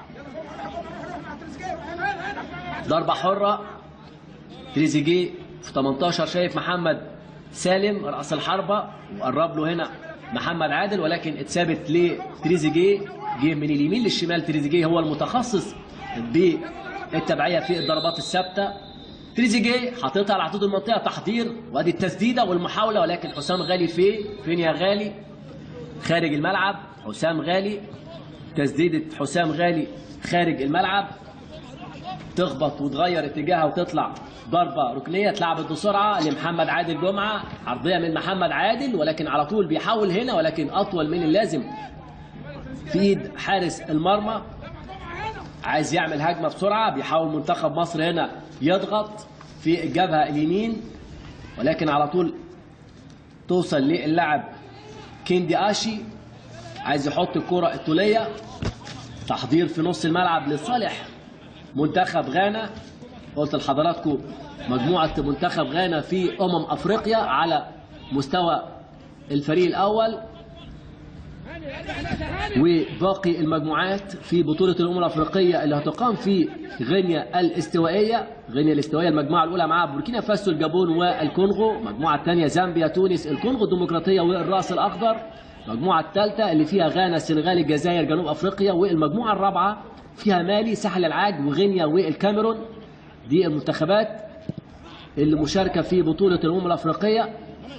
ضربه حره تريزيجيه في 18 شايف محمد سالم راس الحربه وقرب له هنا محمد عادل ولكن اتثابت لتريزيجيه جه من اليمين للشمال تريزيجيه هو المتخصص بالتبعيه في الضربات الثابته تريزيجيه حاططها على حدود المنطقه تحضير وادي التسديده والمحاوله ولكن حسام غالي فين فين يا غالي خارج الملعب حسام غالي تسديده حسام غالي خارج الملعب تخبط وتغير اتجاهها وتطلع ضربة ركنية اتلعبت بسرعة لمحمد عادل جمعة عرضية من محمد عادل ولكن على طول بيحاول هنا ولكن أطول من اللازم في إيد حارس المرمى عايز يعمل هجمة بسرعة بيحاول منتخب مصر هنا يضغط في الجبهة اليمين ولكن على طول توصل للاعب كيندي آشي عايز يحط الكرة الطولية تحضير في نص الملعب لصالح منتخب غانا قلت لحضراتكم مجموعة منتخب غانا في أمم أفريقيا على مستوى الفريق الأول وباقي المجموعات في بطولة الأمم الأفريقية اللي هتقام في غينيا الاستوائية غينيا الاستوائية المجموعة الأولى مع بوركينا فاسو الجابون والكونغو المجموعة الثانية زامبيا تونس الكونغو الديمقراطية والرأس الأخضر المجموعة الثالثة اللي فيها غانا السنغال الجزائر جنوب أفريقيا والمجموعة الرابعة فيها مالي ساحل العاج وغينيا والكاميرون دي المنتخبات اللي مشاركة في بطولة الأمم الأفريقية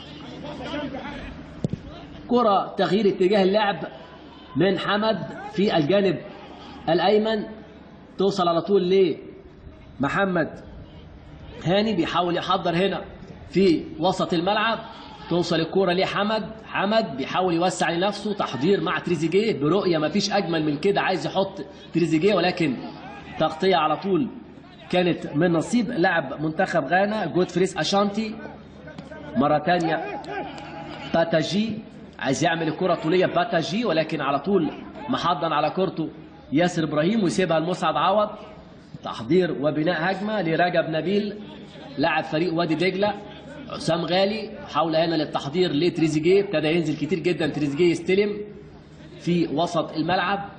كرة تغيير اتجاه اللعب من حمد في الجانب الأيمن توصل على طول لمحمد هاني بيحاول يحضر هنا في وسط الملعب توصل الكرة لحمد حمد بيحاول يوسع لنفسه تحضير مع تريزيجيه برؤية ما فيش أجمل من كده عايز يحط تريزيجيه ولكن تغطية على طول كانت من نصيب لاعب منتخب غانا جود فريس أشانتي مرة تانية باتاجي عايز يعمل الكرة طولية باتاجي ولكن على طول محضن على كورته ياسر إبراهيم ويسيبها لمسعد عوض تحضير وبناء هجمة لرجب نبيل لاعب فريق وادي دجلة حسام غالي حاول هنا للتحضير لتريزيجيه ابتدى ينزل كتير جدا تريزيجيه يستلم في وسط الملعب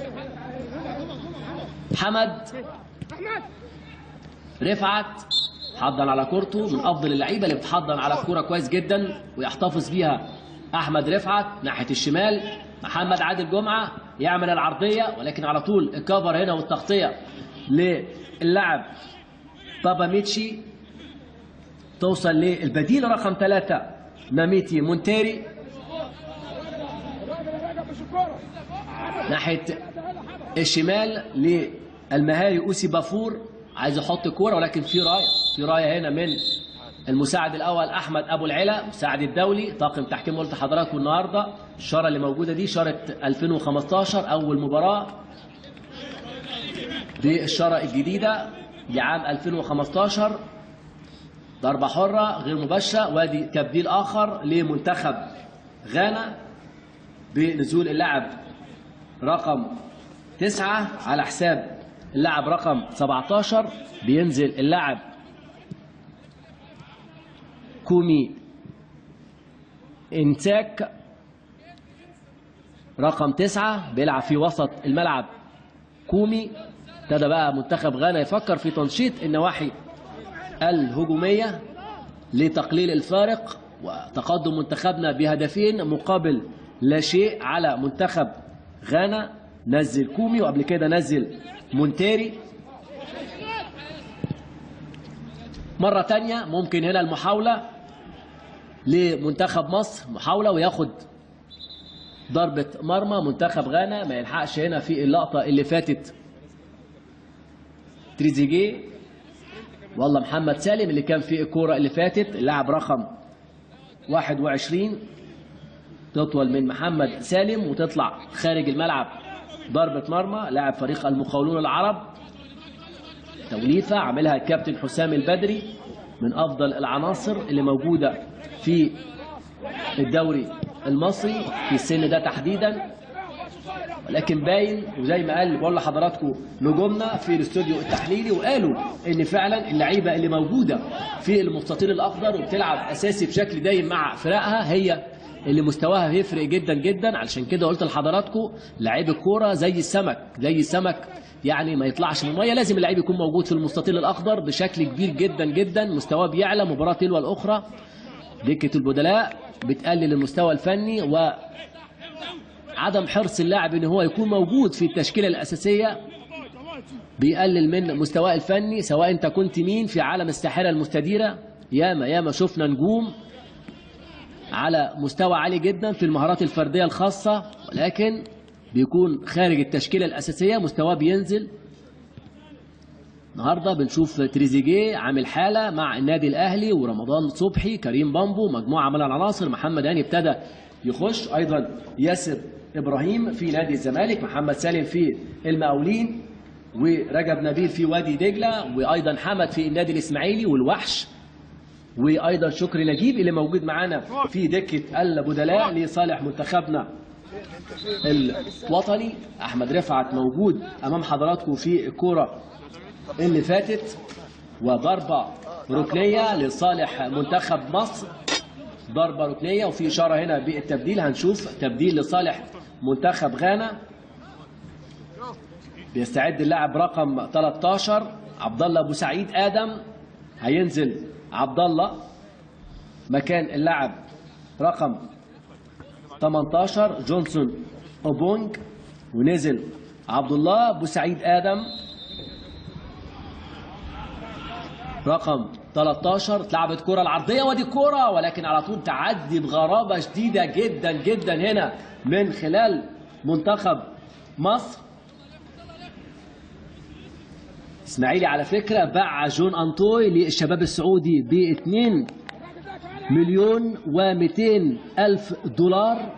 حمد رفعت حضن على كورته من افضل اللعيبه اللي بتحضن على الكوره كويس جدا ويحتفظ بيها احمد رفعت ناحيه الشمال محمد عادل جمعه يعمل العرضيه ولكن على طول الكفر هنا والتغطيه للاعب بابا ميتشي توصل للبديل رقم ثلاثة ناميتي مونتيري الراجل اللي راجع مش الكوره ناحية الشمال للمهاري أوسي بافور عايز يحط كورة ولكن في راية في راية هنا من المساعد الأول أحمد أبو العلا مساعد الدولي طاقم تحكيم قلت لحضراتكم النهاردة الشارة اللي موجودة دي شارة 2015 أول مباراة دي الشارة الجديدة لعام 2015 ضربة حرة غير مباشرة وادي تبديل آخر لمنتخب غانا بنزول اللاعب رقم تسعة على حساب اللاعب رقم 17 بينزل اللاعب كومي انتاك رقم تسعة بيلعب في وسط الملعب كومي ابتدى بقى منتخب غانا يفكر في تنشيط النواحي الهجومية لتقليل الفارق وتقدم منتخبنا بهدفين مقابل لا شيء على منتخب غانا نزل كومي وقبل كده نزل مونتيري مرة تانية ممكن هنا المحاولة لمنتخب مصر محاولة وياخد ضربة مرمى منتخب غانا ما يلحقش هنا في اللقطة اللي فاتت تريزيجيه والله محمد سالم اللي كان في الكورة اللي فاتت اللاعب رقم 21 تطول من محمد سالم وتطلع خارج الملعب ضربة مرمى لاعب فريق المقاولون العرب توليفة عملها الكابتن حسام البدري من أفضل العناصر اللي موجودة في الدوري المصري في السن ده تحديدا ولكن باين وزي ما قال بقول لحضراتكم نجومنا في الاستوديو التحليلي وقالوا ان فعلا اللعيبه اللي موجوده في المستطيل الاخضر وبتلعب اساسي بشكل دايم مع فرقها هي اللي مستواها هيفرق جدا جدا علشان كده قلت لحضراتكم لعيب الكوره زي السمك زي السمك يعني ما يطلعش من الميه لازم اللعيب يكون موجود في المستطيل الاخضر بشكل كبير جدا جدا مستواه بيعلى مباراه تلو الاخرى دكه البدلاء بتقلل المستوى الفني و عدم حرص اللاعب ان هو يكون موجود في التشكيله الاساسيه بيقلل من مستواه الفني سواء انت كنت مين في عالم الساحره المستديره ياما ياما شفنا نجوم على مستوى عالي جدا في المهارات الفرديه الخاصه ولكن بيكون خارج التشكيله الاساسيه مستواه بينزل النهارده بنشوف تريزيجيه عامل حاله مع النادي الاهلي ورمضان صبحي كريم بامبو مجموعه من العناصر محمد هاني ابتدى يخش ايضا ياسر ابراهيم في نادي الزمالك محمد سالم في المقاولين ورجب نبيل في وادي دجله وايضا حمد في النادي الاسماعيلي والوحش وايضا شكري نجيب اللي موجود معانا في دكه البدلاء لصالح منتخبنا الوطني احمد رفعت موجود امام حضراتكم في الكوره اللي فاتت وضربه ركنيه لصالح منتخب مصر ضربه ركنيه وفي اشاره هنا بالتبديل هنشوف تبديل لصالح منتخب غانا بيستعد اللاعب رقم 13 عبد الله ابو سعيد ادم هينزل عبد الله مكان اللاعب رقم 18 جونسون اوبونج ونزل عبد الله ابو سعيد ادم رقم 13 اتلعبت كرة العرضية ودي كرة ولكن على طول تعدي بغرابة شديدة جدا جدا هنا من خلال منتخب مصر اسماعيلي على فكرة باع جون أنطوي للشباب السعودي ب 2 مليون و200 ألف دولار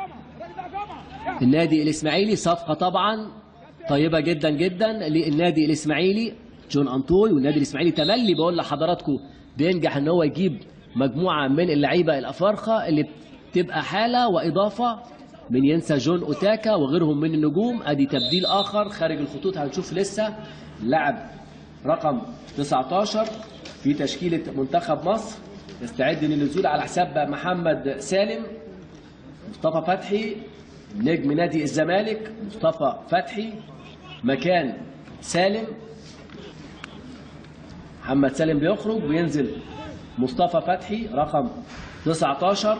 النادي الإسماعيلي صفقة طبعا طيبة جدا جدا للنادي الإسماعيلي جون أنطوي والنادي الإسماعيلي تملي بقول لحضراتكم بينجح ان هو يجيب مجموعة من اللعيبة الأفارقة اللي بتبقى حالة وإضافة من ينسى جون أوتاكا وغيرهم من النجوم أدي تبديل آخر خارج الخطوط هنشوف لسه لاعب رقم 19 في تشكيلة منتخب مصر يستعد للنزول على حساب محمد سالم مصطفى فتحي نجم نادي الزمالك مصطفى فتحي مكان سالم محمد سالم بيخرج وينزل مصطفى فتحي رقم 19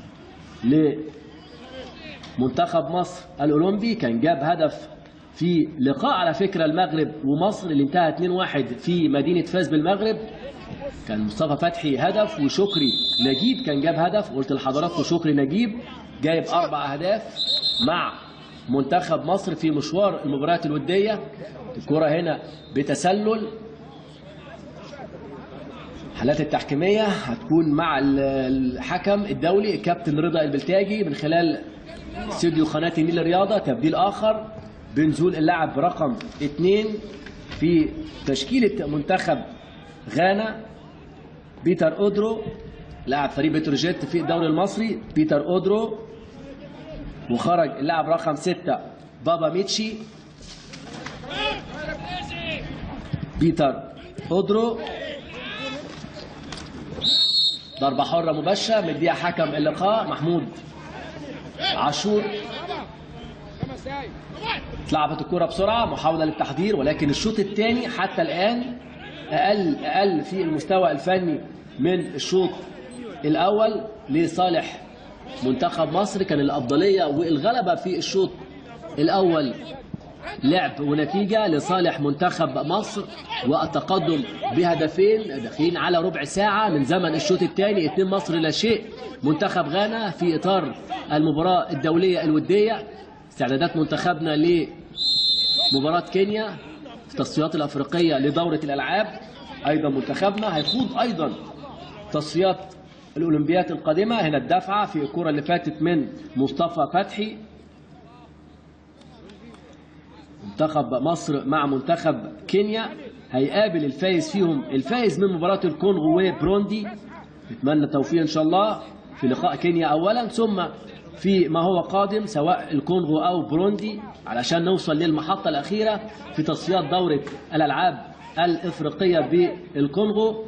لمنتخب مصر الأولمبي كان جاب هدف في لقاء على فكرة المغرب ومصر اللي انتهى 2-1 في مدينة فاس بالمغرب كان مصطفى فتحي هدف وشكري نجيب كان جاب هدف قلت لحضراتكم شكري نجيب جايب أربع أهداف مع منتخب مصر في مشوار المباريات الودية الكرة هنا بتسلل الحالات التحكيمية هتكون مع ال- الحكم الدولي الكابتن رضا البلتاجي من خلال استوديو قناة النيل الرياضة تبديل آخر بنزول اللاعب رقم اثنين في تشكيلة منتخب غانا بيتر أودرو لاعب فريق بتروجيت في الدوري المصري بيتر أودرو وخرج اللاعب رقم ستة بابا ميتشي بيتر أودرو ضربة حرة مباشرة مديها حكم اللقاء محمود عاشور خمس دقايق اتلعبت الكرة بسرعة محاولة للتحضير ولكن الشوط الثاني حتى الآن أقل أقل في المستوى الفني من الشوط الأول لصالح منتخب مصر كان الأفضلية والغلبة في الشوط الأول لعب ونتيجة لصالح منتخب مصر والتقدم بهدفين داخلين على ربع ساعة من زمن الشوط الثاني اتنين مصر لا شيء منتخب غانا في إطار المباراة الدولية الودية استعدادات منتخبنا لمباراة كينيا في التصفيات الأفريقية لدورة الألعاب أيضا منتخبنا هيخوض أيضا تصفيات الأولمبيات القادمة هنا الدفعة في الكرة اللي فاتت من مصطفى فتحي منتخب مصر مع منتخب كينيا هيقابل الفايز فيهم الفايز من مباراة الكونغو وبروندي نتمنى التوفيق إن شاء الله في لقاء كينيا أولا ثم في ما هو قادم سواء الكونغو أو بروندي علشان نوصل للمحطة الأخيرة في تصفيات دورة الألعاب الإفريقية بالكونغو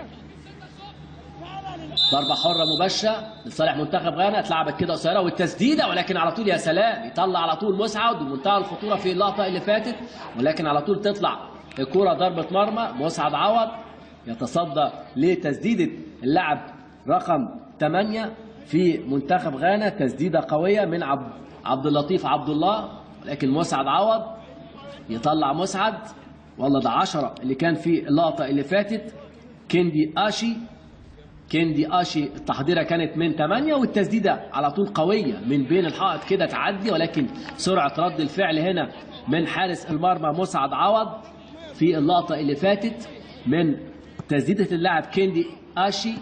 ضربة حرة مباشرة لصالح منتخب غانا اتلعبت كده قصيرة والتسديدة ولكن على طول يا سلام يطلع على طول مسعد بمنتهى الخطورة في اللقطة اللي فاتت ولكن على طول تطلع الكرة ضربة مرمى مسعد عوض يتصدى لتسديدة اللاعب رقم 8 في منتخب غانا تسديدة قوية من عبد عبد اللطيف عبد الله ولكن مسعد عوض يطلع مسعد والله ده 10 اللي كان في اللقطة اللي فاتت كيندي آشي كيندي آشي التحضيرة كانت من 8 والتسديدة على طول قوية من بين الحائط كده تعدي ولكن سرعة رد الفعل هنا من حارس المرمى مسعد عوض في اللقطة اللي فاتت من تسديدة اللاعب كيندي آشي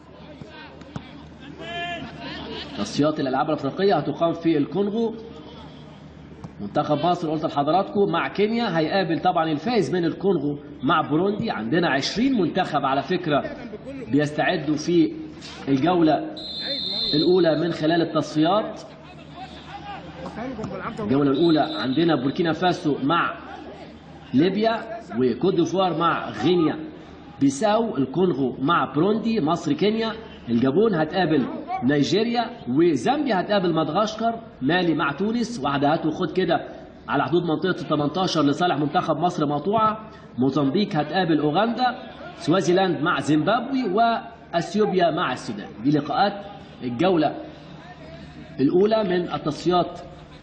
تصفيات الألعاب الأفريقية هتقام في الكونغو منتخب مصر قلت لحضراتكم مع كينيا هيقابل طبعا الفائز من الكونغو مع بوروندي عندنا 20 منتخب على فكرة بيستعدوا في الجولة الأولى من خلال التصفيات الجولة الأولى عندنا بوركينا فاسو مع ليبيا وكوت ديفوار مع غينيا بيساو الكونغو مع بروندي مصر كينيا الجابون هتقابل نيجيريا وزامبيا هتقابل مدغشقر مالي مع تونس واحدة هات وخد كده على حدود منطقة ال 18 لصالح منتخب مصر مقطوعة موزمبيق هتقابل أوغندا سوازيلاند مع زيمبابوي وأثيوبيا مع السودان دي لقاءات الجولة الأولى من التصفيات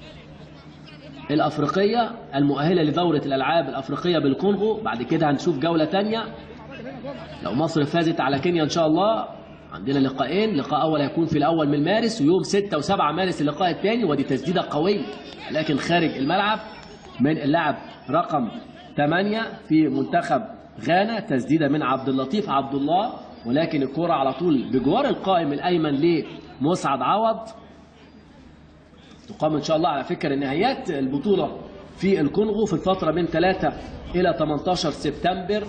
الأفريقية المؤهلة لدورة الألعاب الأفريقية بالكونغو بعد كده هنشوف جولة تانية لو مصر فازت على كينيا إن شاء الله عندنا لقاءين لقاء أول هيكون في الأول من مارس ويوم 6 و7 مارس اللقاء الثاني ودي تسديدة قوية لكن خارج الملعب من اللاعب رقم 8 في منتخب غانا تسديدة من عبد اللطيف عبد الله ولكن الكرة على طول بجوار القائم الأيمن لمسعد عوض تقام ان شاء الله على فكره نهايات البطوله في الكونغو في الفتره من 3 الى 18 سبتمبر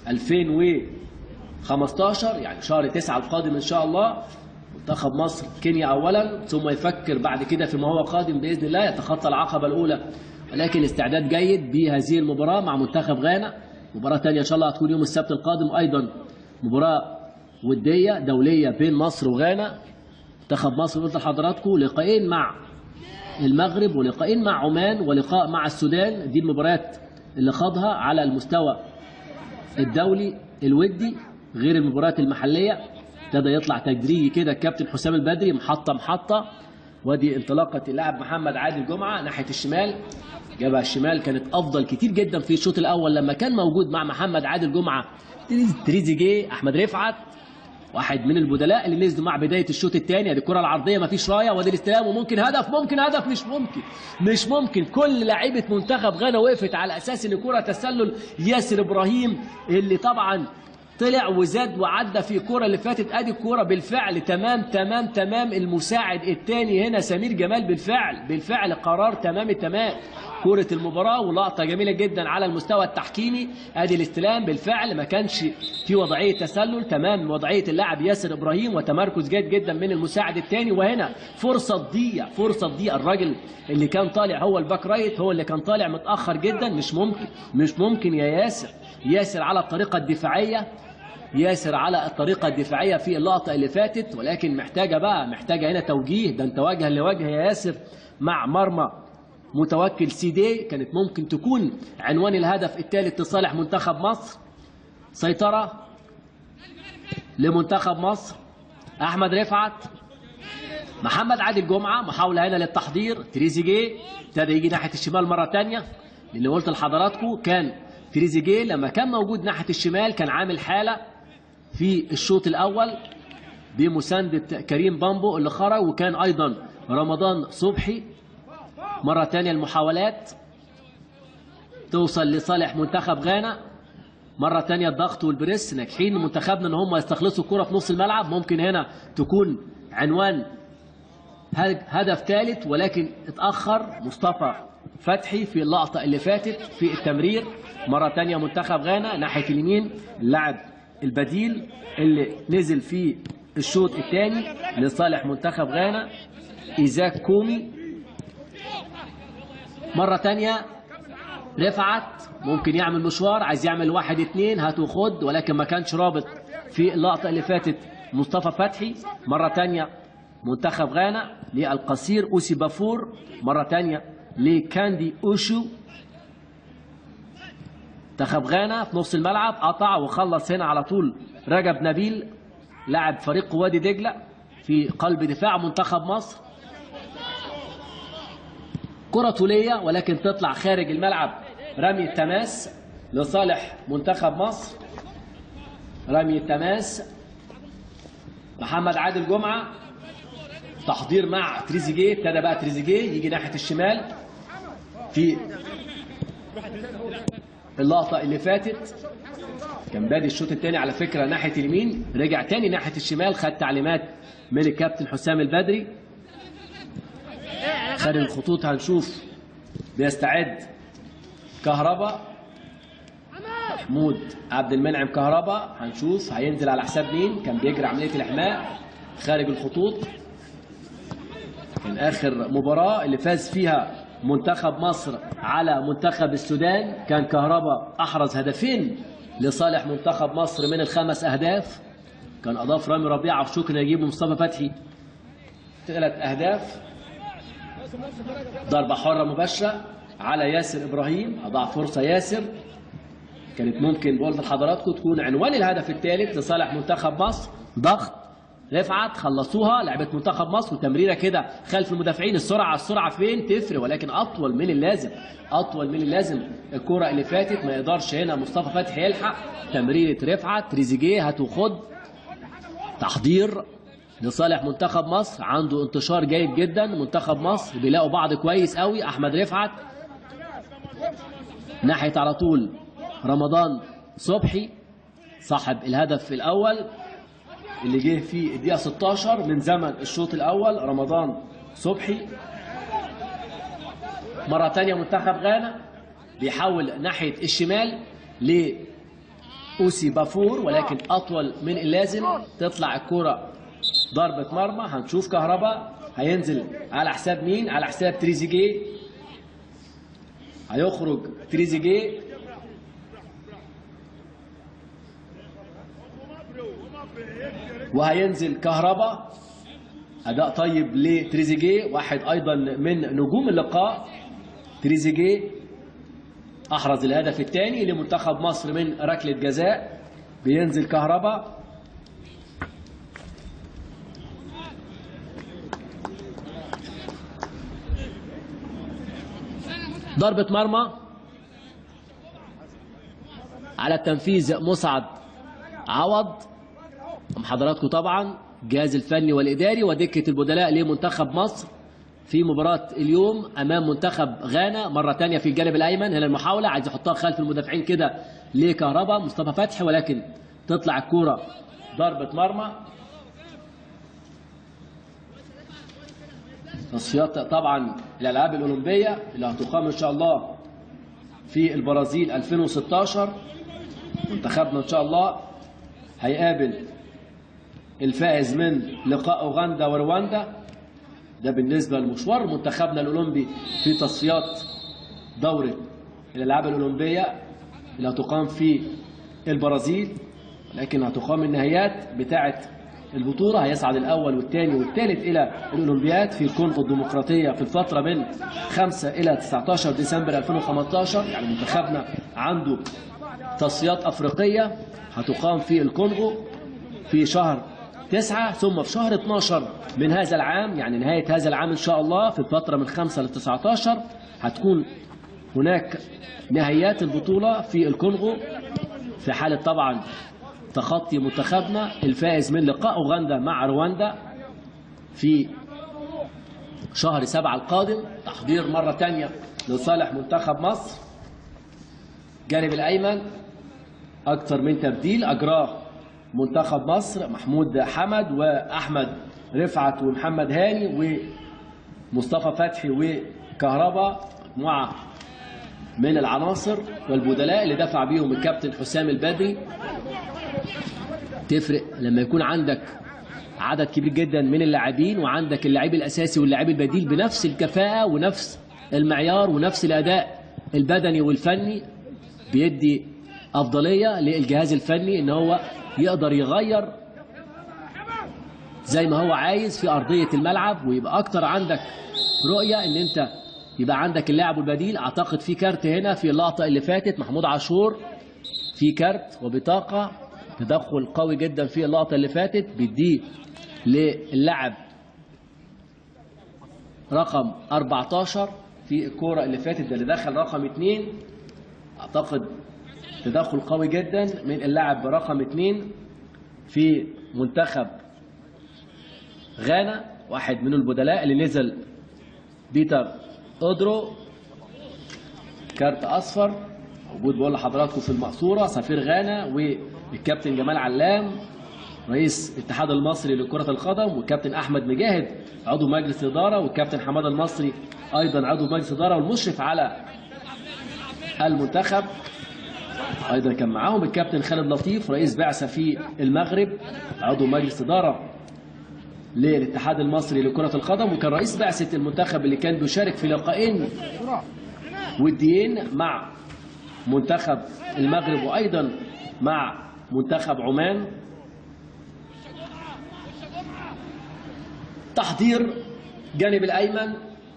2015 يعني شهر 9 القادم ان شاء الله منتخب مصر كينيا اولا ثم يفكر بعد كده فيما هو قادم باذن الله يتخطى العقبه الاولى ولكن استعداد جيد بهذه المباراه مع منتخب غانا مباراه ثانيه ان شاء الله هتكون يوم السبت القادم ايضا مباراه وديه دوليه بين مصر وغانا منتخب مصر قلت لحضراتكم لقاءين مع المغرب ولقاءين مع عمان ولقاء مع السودان دي المباريات اللي خاضها على المستوى الدولي الودي غير المباريات المحليه ابتدى يطلع تدريجي كده الكابتن حسام البدري محطه محطه ودي انطلاقه اللاعب محمد عادل جمعه ناحيه الشمال جابها الشمال كانت افضل كتير جدا في الشوط الاول لما كان موجود مع محمد عادل جمعه تريزيجيه احمد رفعت واحد من البدلاء اللي نزلوا مع بدايه الشوط الثاني ادي الكره العرضيه ما فيش رايه وادي الاستلام وممكن هدف ممكن هدف مش ممكن مش ممكن كل لعيبه منتخب غانا وقفت على اساس ان كره تسلل ياسر ابراهيم اللي طبعا طلع وزاد وعدى في الكرة اللي فاتت ادي الكرة بالفعل تمام تمام تمام المساعد الثاني هنا سمير جمال بالفعل بالفعل قرار تمام التمام كرة المباراة ولقطة جميلة جدا على المستوى التحكيمي ادي الاستلام بالفعل ما كانش في وضعية تسلل تمام وضعية اللاعب ياسر ابراهيم وتمركز جيد جدا من المساعد الثاني وهنا فرصة تضيع فرصة تضيع الراجل اللي كان طالع هو الباك رايت هو اللي كان طالع متأخر جدا مش ممكن مش ممكن يا ياسر ياسر على الطريقة الدفاعية ياسر على الطريقة الدفاعية في اللقطة اللي فاتت ولكن محتاجة بقى محتاجة هنا توجيه ده انت وجها لوجه يا ياسر مع مرمى متوكل سيدي كانت ممكن تكون عنوان الهدف الثالث لصالح منتخب مصر سيطرة لمنتخب مصر أحمد رفعت محمد عادل جمعة محاولة هنا للتحضير تريزيجيه ابتدى يجي ناحية الشمال مرة تانية اللي قلت لحضراتكم كان تريزيجيه لما كان موجود ناحية الشمال كان عامل حالة في الشوط الأول بمساندة كريم بامبو اللي خرج وكان أيضا رمضان صبحي مرة تانية المحاولات توصل لصالح منتخب غانا مرة تانية الضغط والبريس ناجحين منتخبنا ان هم يستخلصوا الكرة في نص الملعب ممكن هنا تكون عنوان هدف ثالث ولكن اتأخر مصطفى فتحي في اللقطة اللي فاتت في التمرير مرة تانية منتخب غانا ناحية اليمين اللاعب البديل اللي نزل في الشوط الثاني لصالح منتخب غانا إيزاك كومي مرة تانية رفعت ممكن يعمل مشوار عايز يعمل واحد اتنين هات وخد ولكن ما كانش رابط في اللقطة اللي فاتت مصطفى فتحي مرة تانية منتخب غانا للقصير أوسي بافور مرة تانية لكاندي أوشو منتخب غانا في نص الملعب قطع وخلص هنا على طول رجب نبيل لاعب فريق وادي دجلة في قلب دفاع منتخب مصر كرة طولية ولكن تطلع خارج الملعب رمي التماس لصالح منتخب مصر رمي التماس محمد عادل جمعة تحضير مع تريزيجيه ابتدى بقى تريزيجيه يجي ناحية الشمال في اللقطة اللي فاتت كان بادي الشوط الثاني على فكرة ناحية اليمين رجع تاني ناحية الشمال خد تعليمات من الكابتن حسام البدري خارج الخطوط هنشوف بيستعد كهربا محمود عبد المنعم كهربا هنشوف هينزل على حساب مين كان بيجري عملية الإحماء خارج الخطوط كان آخر مباراة اللي فاز فيها منتخب مصر على منتخب السودان كان كهربا أحرز هدفين لصالح منتخب مصر من الخمس أهداف كان أضاف رامي ربيعة وشكرا يجيب مصطفى فتحي ثلاث أهداف ضربة حرة مباشرة على ياسر إبراهيم أضاع فرصة ياسر كانت ممكن بقول لحضراتكم تكون عنوان الهدف الثالث لصالح منتخب مصر ضغط رفعت خلصوها لعبة منتخب مصر وتمريرة كده خلف المدافعين السرعة السرعة فين تفرق ولكن أطول من اللازم أطول من اللازم الكرة اللي فاتت ما يقدرش هنا مصطفى فتحي يلحق تمريرة رفعت تريزيجيه هات وخد تحضير لصالح منتخب مصر عنده انتشار جيد جدا منتخب مصر بيلاقوا بعض كويس قوي احمد رفعت ناحيه على طول رمضان صبحي صاحب الهدف الاول اللي جه في الدقيقه 16 من زمن الشوط الاول رمضان صبحي مره ثانيه منتخب غانا بيحول ناحيه الشمال ل اوسي بافور ولكن اطول من اللازم تطلع الكره ضربة مرمى هنشوف كهربا هينزل على حساب مين على حساب تريزيجيه هيخرج تريزيجيه وهينزل كهربا اداء طيب لتريزيجيه واحد ايضا من نجوم اللقاء تريزيجيه احرز الهدف الثاني لمنتخب مصر من ركله جزاء بينزل كهربا ضربة مرمى على التنفيذ مسعد عوض مع حضراتكم طبعا الجهاز الفني والإداري ودكة البدلاء لمنتخب مصر في مباراة اليوم أمام منتخب غانا مرة تانية في الجانب الأيمن هنا المحاولة عايز يحطها خلف المدافعين كده لكهربا مصطفى فتحي ولكن تطلع الكورة ضربة مرمى تصفيات طبعا الألعاب الأولمبية اللي هتقام إن شاء الله في البرازيل 2016 منتخبنا إن شاء الله هيقابل الفائز من لقاء أوغندا ورواندا ده بالنسبة لمشوار منتخبنا الأولمبي في تصفيات دورة الألعاب الأولمبية اللي هتقام في البرازيل لكن هتقام النهائيات بتاعة البطولة هيصعد الأول والثاني والثالث إلى الأولمبياد في الكونغو الديمقراطية في الفترة من 5 إلى 19 ديسمبر 2015 يعني منتخبنا عنده تصفيات أفريقية هتقام في الكونغو في شهر 9 ثم في شهر 12 من هذا العام يعني نهاية هذا العام إن شاء الله في الفترة من 5 ل 19 هتكون هناك نهايات البطولة في الكونغو في حالة طبعا تخطي منتخبنا الفائز من لقاء أوغندا مع رواندا في شهر سبعة القادم تحضير مرة تانية لصالح منتخب مصر جانب الأيمن أكثر من تبديل أجراه منتخب مصر محمود حمد وأحمد رفعت ومحمد هاني ومصطفى فتحي وكهربا مجموعة من العناصر والبدلاء اللي دفع بيهم الكابتن حسام البدري تفرق لما يكون عندك عدد كبير جدا من اللاعبين وعندك اللاعب الاساسي واللاعب البديل بنفس الكفاءه ونفس المعيار ونفس الاداء البدني والفني بيدي افضليه للجهاز الفني ان هو يقدر يغير زي ما هو عايز في ارضيه الملعب ويبقى اكتر عندك رؤيه ان انت يبقى عندك اللاعب البديل اعتقد في كارت هنا في اللقطه اللي فاتت محمود عاشور في كارت وبطاقه تدخل قوي جدا في اللقطه اللي فاتت بيديه للاعب رقم 14 في الكوره اللي فاتت ده اللي دخل رقم 2 اعتقد تدخل قوي جدا من اللاعب رقم 2 في منتخب غانا واحد من البدلاء اللي نزل بيتر اودرو كارت اصفر موجود بقول لحضراتكم في المقصوره سفير غانا والكابتن جمال علام رئيس الاتحاد المصري لكرة القدم والكابتن أحمد مجاهد عضو مجلس إدارة والكابتن حماد المصري أيضا عضو مجلس إدارة والمشرف على المنتخب أيضا كان معاهم الكابتن خالد لطيف رئيس بعثة في المغرب عضو مجلس إدارة للاتحاد المصري لكرة القدم وكان رئيس بعثة المنتخب اللي كان بيشارك في لقاءين وديين مع منتخب المغرب وأيضا مع منتخب عمان تحضير جانب الأيمن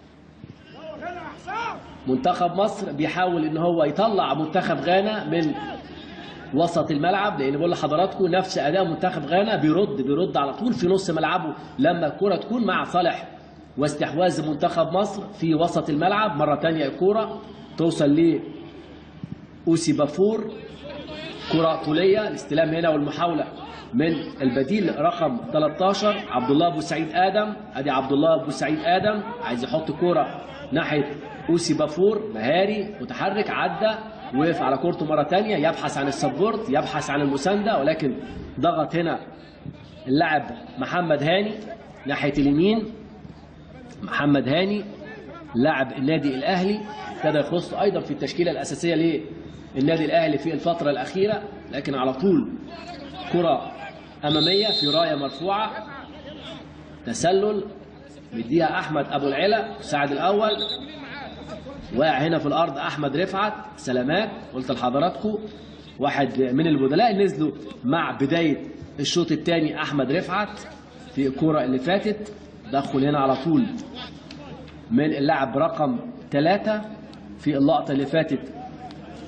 منتخب مصر بيحاول ان هو يطلع منتخب غانا من وسط الملعب لان بقول لحضراتكم نفس اداء منتخب غانا بيرد بيرد على طول في نص ملعبه لما الكره تكون مع صالح واستحواذ منتخب مصر في وسط الملعب مره ثانيه الكره توصل ل اوسي بافور كره طوليه الاستلام هنا والمحاوله من البديل رقم 13 عبد الله ابو سعيد ادم ادي عبد الله ابو سعيد ادم عايز يحط كوره ناحيه اوسي بافور مهاري متحرك عدى وقف على كورته مره ثانيه يبحث عن السبورت يبحث عن المسانده ولكن ضغط هنا اللاعب محمد هاني ناحيه اليمين محمد هاني لاعب النادي الاهلي ابتدى يخص ايضا في التشكيله الاساسيه للنادي الاهلي في الفتره الاخيره لكن على طول كره اماميه في رايه مرفوعه تسلل بيديها احمد ابو العلا مساعد الاول واقع هنا في الارض احمد رفعت سلامات قلت لحضراتكم واحد من البدلاء نزلوا مع بدايه الشوط الثاني احمد رفعت في الكوره اللي فاتت دخل هنا على طول من اللاعب رقم ثلاثة في اللقطه اللي فاتت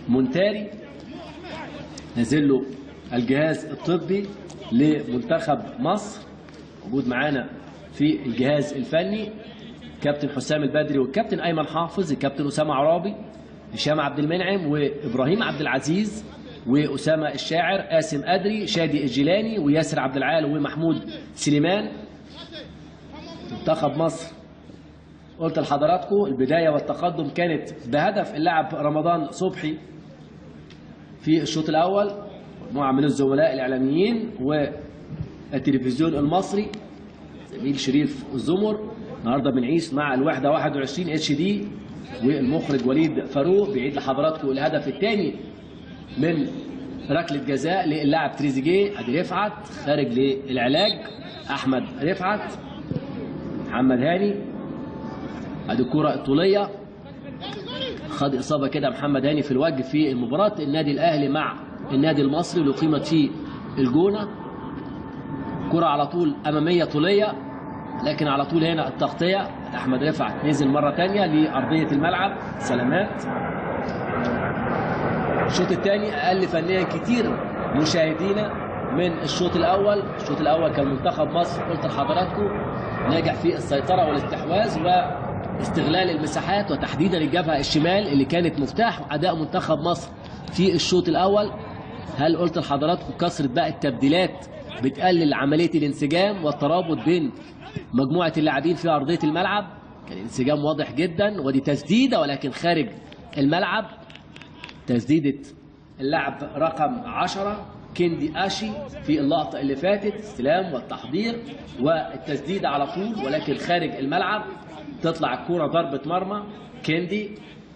مونتاري نزل له الجهاز الطبي لمنتخب مصر موجود معانا في الجهاز الفني كابتن حسام البدري والكابتن ايمن حافظ الكابتن اسامه عرابي هشام عبد المنعم وابراهيم عبد العزيز واسامه الشاعر قاسم ادري شادي الجيلاني وياسر عبد العال ومحمود سليمان منتخب مصر قلت لحضراتكم البدايه والتقدم كانت بهدف اللاعب رمضان صبحي في الشوط الاول مجموعه من الزملاء الاعلاميين والتلفزيون المصري زميل شريف الزمر النهارده بنعيش مع الوحده 21 اتش دي والمخرج وليد فاروق بيعيد لحضراتكم الهدف الثاني من ركله جزاء للاعب تريزيجيه ادي رفعت خارج للعلاج احمد رفعت محمد هاني ادي الكره الطوليه خد اصابه كده محمد هاني في الوجه في مباراه النادي الاهلي مع النادي المصري اللي اقيمت في الجونه كره على طول اماميه طوليه لكن على طول هنا التغطيه احمد رفعت نزل مره ثانيه لارضيه الملعب سلامات الشوط الثاني اقل فنيا كتير مشاهدينا من الشوط الاول الشوط الاول كان منتخب مصر قلت لحضراتكم ناجح في السيطره والاستحواذ واستغلال المساحات وتحديدا الجبهه الشمال اللي كانت مفتاح اداء منتخب مصر في الشوط الاول هل قلت لحضراتكم كثره بقى التبديلات بتقلل عمليه الانسجام والترابط بين مجموعه اللاعبين في ارضيه الملعب كان انسجام واضح جدا ودي تسديده ولكن خارج الملعب تسديده اللاعب رقم 10 كيندي اشي في اللقطه اللي فاتت استلام والتحضير والتسديده على طول ولكن خارج الملعب تطلع الكوره ضربه مرمى كيندي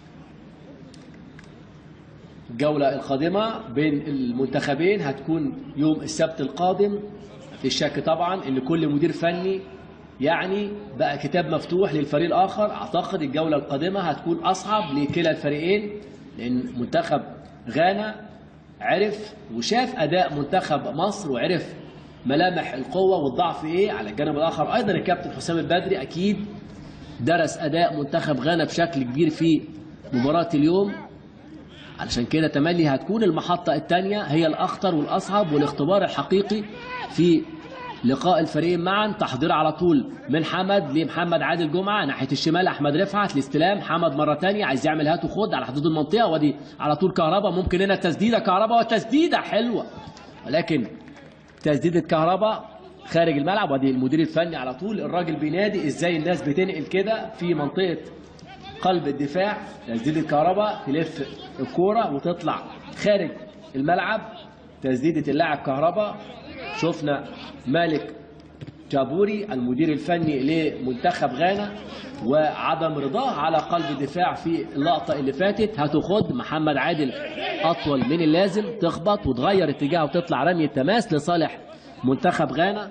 الجولة القادمة بين المنتخبين هتكون يوم السبت القادم في الشك طبعا ان كل مدير فني يعني بقى كتاب مفتوح للفريق الاخر اعتقد الجولة القادمة هتكون اصعب لكلا الفريقين لان منتخب غانا عرف وشاف اداء منتخب مصر وعرف ملامح القوة والضعف ايه على الجانب الاخر ايضا الكابتن حسام البدري اكيد درس اداء منتخب غانا بشكل كبير في مباراة اليوم علشان كده تملي هتكون المحطة الثانية هي الأخطر والأصعب والاختبار الحقيقي في لقاء الفريقين معا تحضير على طول من حمد لمحمد عادل جمعة ناحية الشمال أحمد رفعت الاستلام حمد مرة تانية عايز يعمل هات وخد على حدود المنطقة ودي على طول كهربا ممكن هنا تسديدة كهربا وتسديدة حلوة ولكن تسديدة كهربا خارج الملعب ودي المدير الفني على طول الراجل بينادي ازاي الناس بتنقل كده في منطقة قلب الدفاع تسديد الكهرباء تلف الكورة وتطلع خارج الملعب تسديدة اللاعب كهرباء شفنا مالك جابوري المدير الفني لمنتخب غانا وعدم رضاه على قلب الدفاع في اللقطة اللي فاتت هتخد محمد عادل أطول من اللازم تخبط وتغير اتجاهه وتطلع رمية تماس لصالح منتخب غانا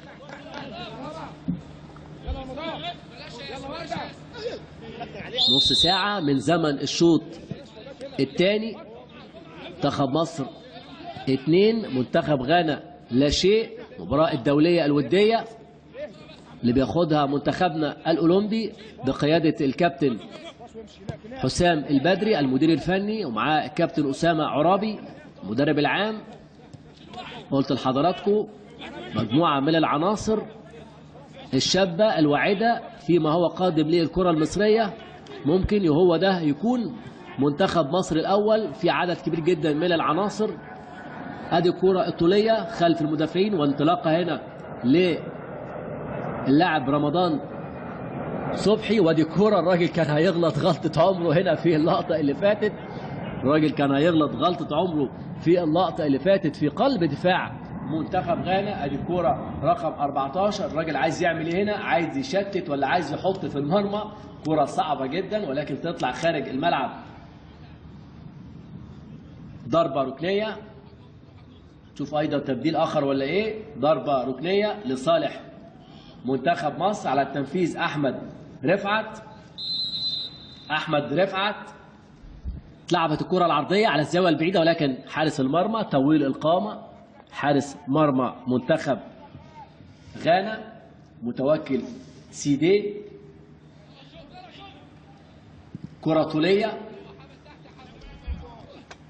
يلا رمضان يلا وارجع نص ساعة من زمن الشوط الثاني منتخب مصر اتنين منتخب غانا لا شيء مباراة الدولية الودية اللي بياخدها منتخبنا الأولمبي بقيادة الكابتن حسام البدري المدير الفني ومعاه الكابتن أسامة عرابي المدرب العام قلت لحضراتكم مجموعة من العناصر الشابة الواعدة فيما هو قادم للكرة المصرية ممكن هو ده يكون منتخب مصر الأول في عدد كبير جدا من العناصر ادي الكرة الطولية خلف المدافعين وانطلاقة هنا للاعب رمضان صبحي وادي كرة الراجل كان هيغلط غلطة عمره هنا في اللقطة اللي فاتت الراجل كان هيغلط غلطة عمره في اللقطة اللي فاتت في قلب دفاع منتخب غانا ادي الكرة رقم 14 الراجل عايز يعمل ايه هنا عايز يشتت ولا عايز يحط في المرمى كرة صعبة جدا ولكن تطلع خارج الملعب ضربة ركنية شوف ايضا تبديل اخر ولا ايه ضربة ركنية لصالح منتخب مصر على التنفيذ احمد رفعت احمد رفعت اتلعبت الكرة العرضية على الزاوية البعيدة ولكن حارس المرمى طويل القامة حارس مرمى منتخب غانا متوكل سيدي كرة طولية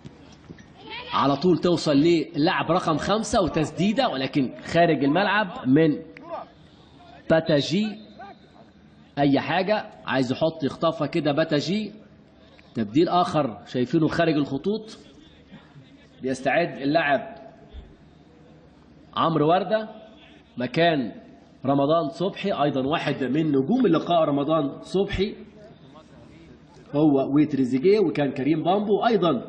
على طول توصل للاعب رقم خمسة وتسديدة ولكن خارج الملعب من باتاجي أي حاجة عايز يحط يخطفها كده باتاجي تبديل آخر شايفينه خارج الخطوط بيستعد اللاعب عمرو وردة مكان رمضان صبحي أيضا واحد من نجوم اللقاء رمضان صبحي هو وتريزيجيه وكان كريم بامبو أيضا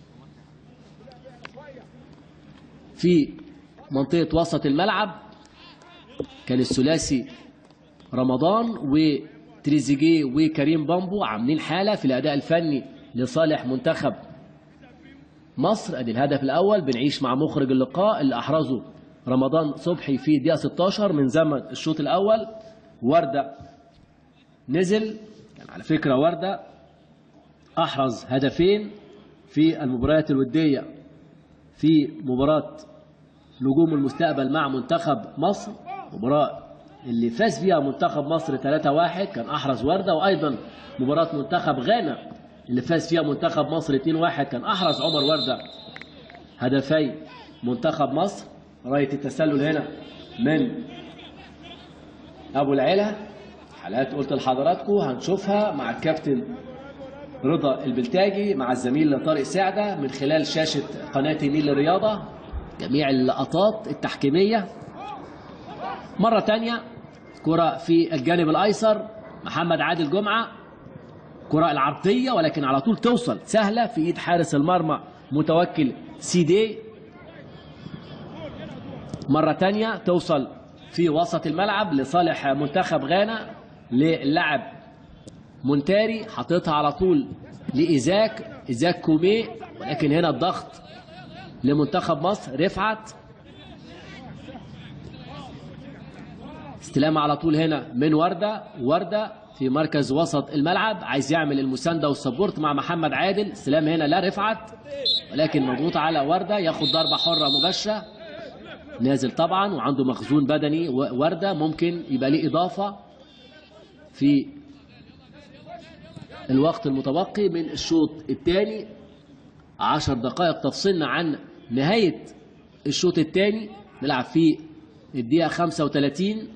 في منطقة وسط الملعب كان الثلاثي رمضان وتريزيجيه وكريم بامبو عاملين حالة في الأداء الفني لصالح منتخب مصر ادي الهدف الاول بنعيش مع مخرج اللقاء اللي احرزه رمضان صبحي في دقيقه 16 من زمن الشوط الاول ورده نزل يعني على فكره ورده احرز هدفين في المباريات الوديه في مباراه نجوم المستقبل مع منتخب مصر مباراه اللي فاز فيها منتخب مصر 3-1 كان احرز ورده وايضا مباراه منتخب غانا اللي فاز فيها منتخب مصر 2-1 كان احرز عمر ورده هدفي منتخب مصر رايه التسلل هنا من ابو العلا حالات قلت لحضراتكم هنشوفها مع الكابتن رضا البلتاجي مع الزميل طارق سعده من خلال شاشه قناه النيل للرياضه جميع اللقطات التحكيميه مره تانية كره في الجانب الايسر محمد عادل جمعه كرة العرضية ولكن على طول توصل سهلة في ايد حارس المرمى متوكل سيدي مرة تانية توصل في وسط الملعب لصالح منتخب غانا للاعب مونتاري حاططها على طول لإيزاك إيزاك كومي ولكن هنا الضغط لمنتخب مصر رفعت استلام على طول هنا من وردة وردة في مركز وسط الملعب عايز يعمل المساندة والسبورت مع محمد عادل استلام هنا لا رفعت ولكن مضغوط على وردة ياخد ضربة حرة مباشرة نازل طبعا وعنده مخزون بدني وردة ممكن يبقى ليه إضافة في الوقت المتبقي من الشوط الثاني عشر دقائق تفصلنا عن نهاية الشوط الثاني نلعب في الدقيقة 35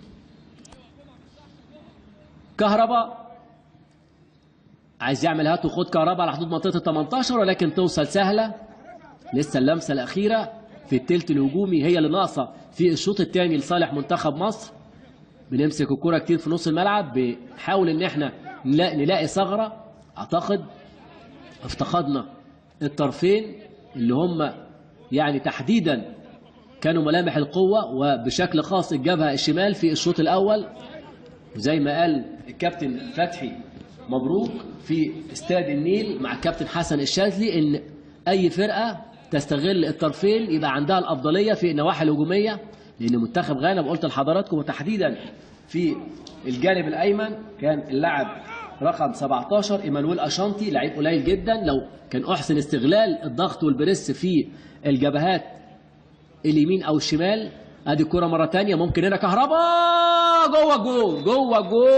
كهرباء عايز يعمل هات وخد كهرباء على حدود منطقة ال 18 ولكن توصل سهلة لسه اللمسة الأخيرة في التلت الهجومي هي اللي ناقصة في الشوط الثاني لصالح منتخب مصر بنمسك الكرة كتير في نص الملعب بنحاول ان احنا نلاقي, نلاقي ثغرة اعتقد افتقدنا الطرفين اللي هم يعني تحديدا كانوا ملامح القوة وبشكل خاص الجبهة الشمال في الشوط الأول زي ما قال الكابتن فتحي مبروك في استاد النيل مع الكابتن حسن الشاذلي ان اي فرقه تستغل الطرفين يبقى عندها الافضليه في النواحي الهجوميه لان منتخب غانا قلت لحضراتكم وتحديدا في الجانب الايمن كان اللاعب رقم 17 ايمانويل اشانتي لعيب قليل جدا لو كان احسن استغلال الضغط والبريس في الجبهات اليمين او الشمال ادي الكره مره تانية ممكن هنا كهرباء جوه الجول جوه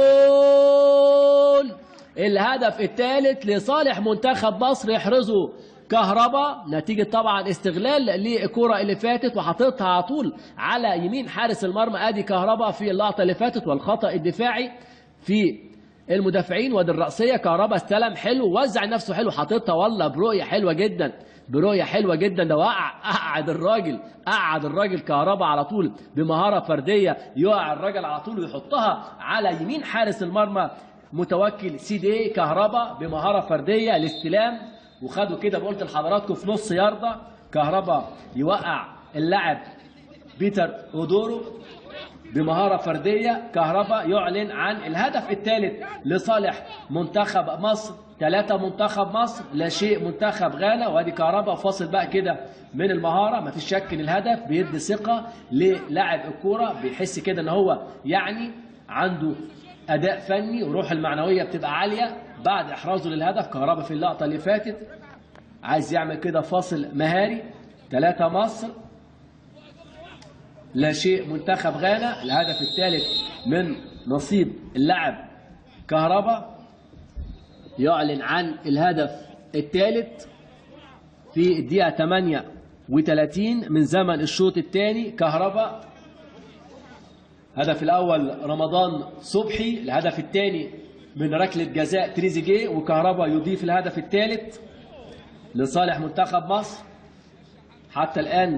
الجول الهدف الثالث لصالح منتخب مصر يحرزه كهرباء نتيجة طبعا استغلال للكرة اللي فاتت وحاططها على طول على يمين حارس المرمى ادي كهرباء في اللقطة اللي فاتت والخطأ الدفاعي في المدافعين وادي الرأسية كهرباء استلم حلو وزع نفسه حلو حاططها والله برؤية حلوة جدا برؤية حلوة جدا ده وقع قعد الراجل قعد الراجل كهرباء على طول بمهارة فردية يقع الراجل على طول ويحطها على يمين حارس المرمى متوكل سيدي كهرباء بمهارة فردية الاستلام وخدوا كده قلت لحضراتكم في نص ياردة كهرباء يوقع اللاعب بيتر اودورو بمهارة فردية كهرباء يعلن عن الهدف الثالث لصالح منتخب مصر ثلاثة منتخب مصر لا شيء منتخب غانا وادي كهرباء فاصل بقى كده من المهارة ما فيش شك ان الهدف بيدي ثقة للاعب الكورة بيحس كده ان هو يعني عنده اداء فني وروح المعنوية بتبقى عالية بعد احرازه للهدف كهرباء في اللقطة اللي فاتت عايز يعمل كده فاصل مهاري ثلاثة مصر لا شيء منتخب غانا الهدف الثالث من نصيب اللاعب كهرباء يعلن عن الهدف الثالث في الدقيقة 8 وثلاثين من زمن الشوط الثاني كهرباء هدف الأول رمضان صبحي الهدف الثاني من ركلة جزاء تريزيجيه وكهرباء يضيف الهدف الثالث لصالح منتخب مصر حتى الآن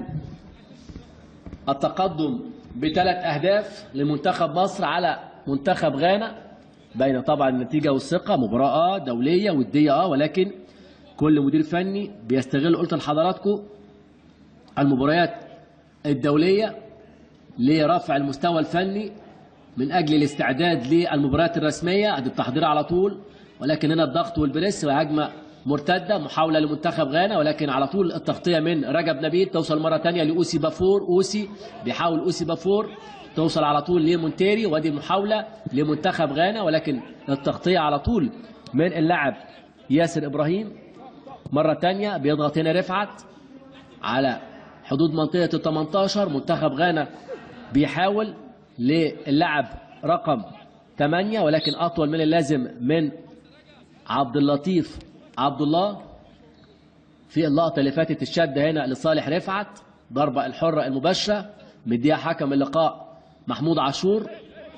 التقدم بثلاث أهداف لمنتخب مصر على منتخب غانا بين طبعا النتيجة والثقة مباراة آه دولية ودية اه ولكن كل مدير فني بيستغل قلت لحضراتكم المباريات الدولية لرفع المستوى الفني من أجل الاستعداد للمباريات الرسمية ادي التحضير على طول ولكن هنا الضغط والبريس وهجمة مرتدة محاولة لمنتخب غانا ولكن على طول التغطية من رجب نبيل توصل مرة تانية لأوسي بافور أوسي بيحاول أوسي بافور توصل على طول لمونتيري وادي محاولة لمنتخب غانا ولكن التغطية على طول من اللاعب ياسر إبراهيم مرة تانية بيضغط هنا رفعت على حدود منطقة ال 18 منتخب غانا بيحاول للاعب رقم 8 ولكن أطول من اللازم من عبد اللطيف عبد الله في اللقطة اللي فاتت الشد هنا لصالح رفعت ضربة الحرة المباشرة مديها حكم اللقاء محمود عاشور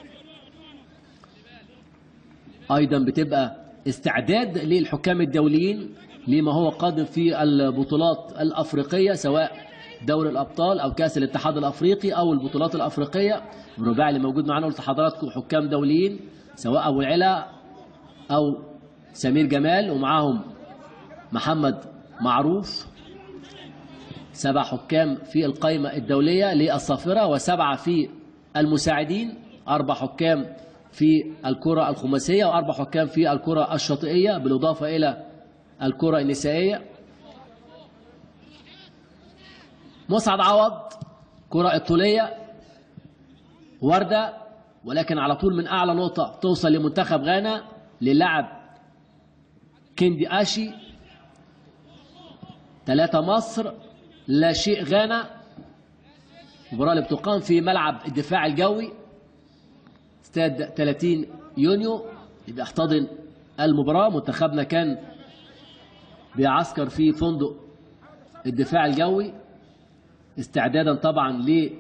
أيضا بتبقى استعداد للحكام الدوليين لما هو قادم في البطولات الأفريقية سواء دوري الأبطال أو كأس الاتحاد الأفريقي أو البطولات الأفريقية الرباعي اللي موجود معانا قلت لحضراتكم حكام دوليين سواء أبو العلا أو سمير جمال ومعاهم محمد معروف سبع حكام في القائمة الدولية للصافرة وسبعة في المساعدين أربع حكام في الكرة الخماسية وأربع حكام في الكرة الشاطئية بالإضافة إلى الكرة النسائية مسعد عوض كرة الطولية وردة ولكن على طول من أعلى نقطة توصل لمنتخب غانا للاعب كيندي آشي ثلاثة مصر لا شيء غانا المباراة اللي بتقام في ملعب الدفاع الجوي استاد 30 يونيو اللي بيحتضن المباراة منتخبنا كان بيعسكر في فندق الدفاع الجوي استعدادا طبعا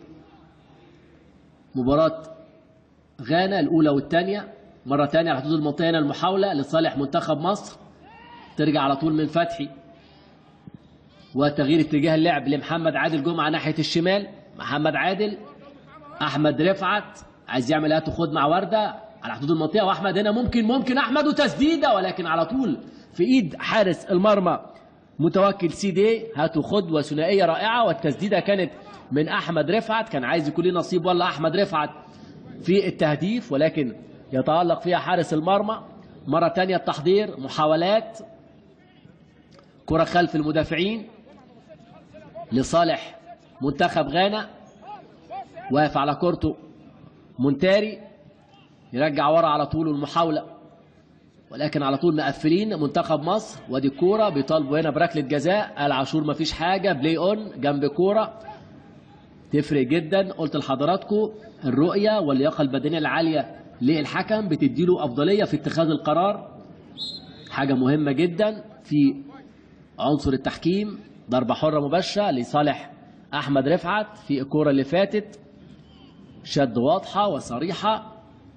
لمباراة غانا الأولى والثانية مرة ثانية على حدود المنطقة هنا المحاولة لصالح منتخب مصر ترجع على طول من فتحي وتغيير اتجاه اللعب لمحمد عادل جمعة ناحية الشمال محمد عادل أحمد رفعت عايز يعمل هات وخد مع وردة على حدود المنطقة وأحمد هنا ممكن ممكن أحمد وتسديدة ولكن على طول في إيد حارس المرمى متوكل سيدي هات وخد وثنائية رائعة والتسديدة كانت من أحمد رفعت كان عايز يكون ليه نصيب ولا أحمد رفعت في التهديف ولكن يتألق فيها حارس المرمى مرة تانية التحضير محاولات كرة خلف المدافعين لصالح منتخب غانا واقف على كورته مونتاري يرجع ورا على طول المحاولة ولكن على طول مقفلين منتخب مصر وادي الكورة بيطالبوا هنا بركلة جزاء العاشور مفيش حاجة بلاي اون جنب كورة تفرق جدا قلت لحضراتكم الرؤية واللياقة البدنية العالية للحكم بتديله أفضلية في اتخاذ القرار حاجة مهمة جدا في عنصر التحكيم ضربة حرة مباشرة لصالح أحمد رفعت في الكورة اللي فاتت شد واضحة وصريحة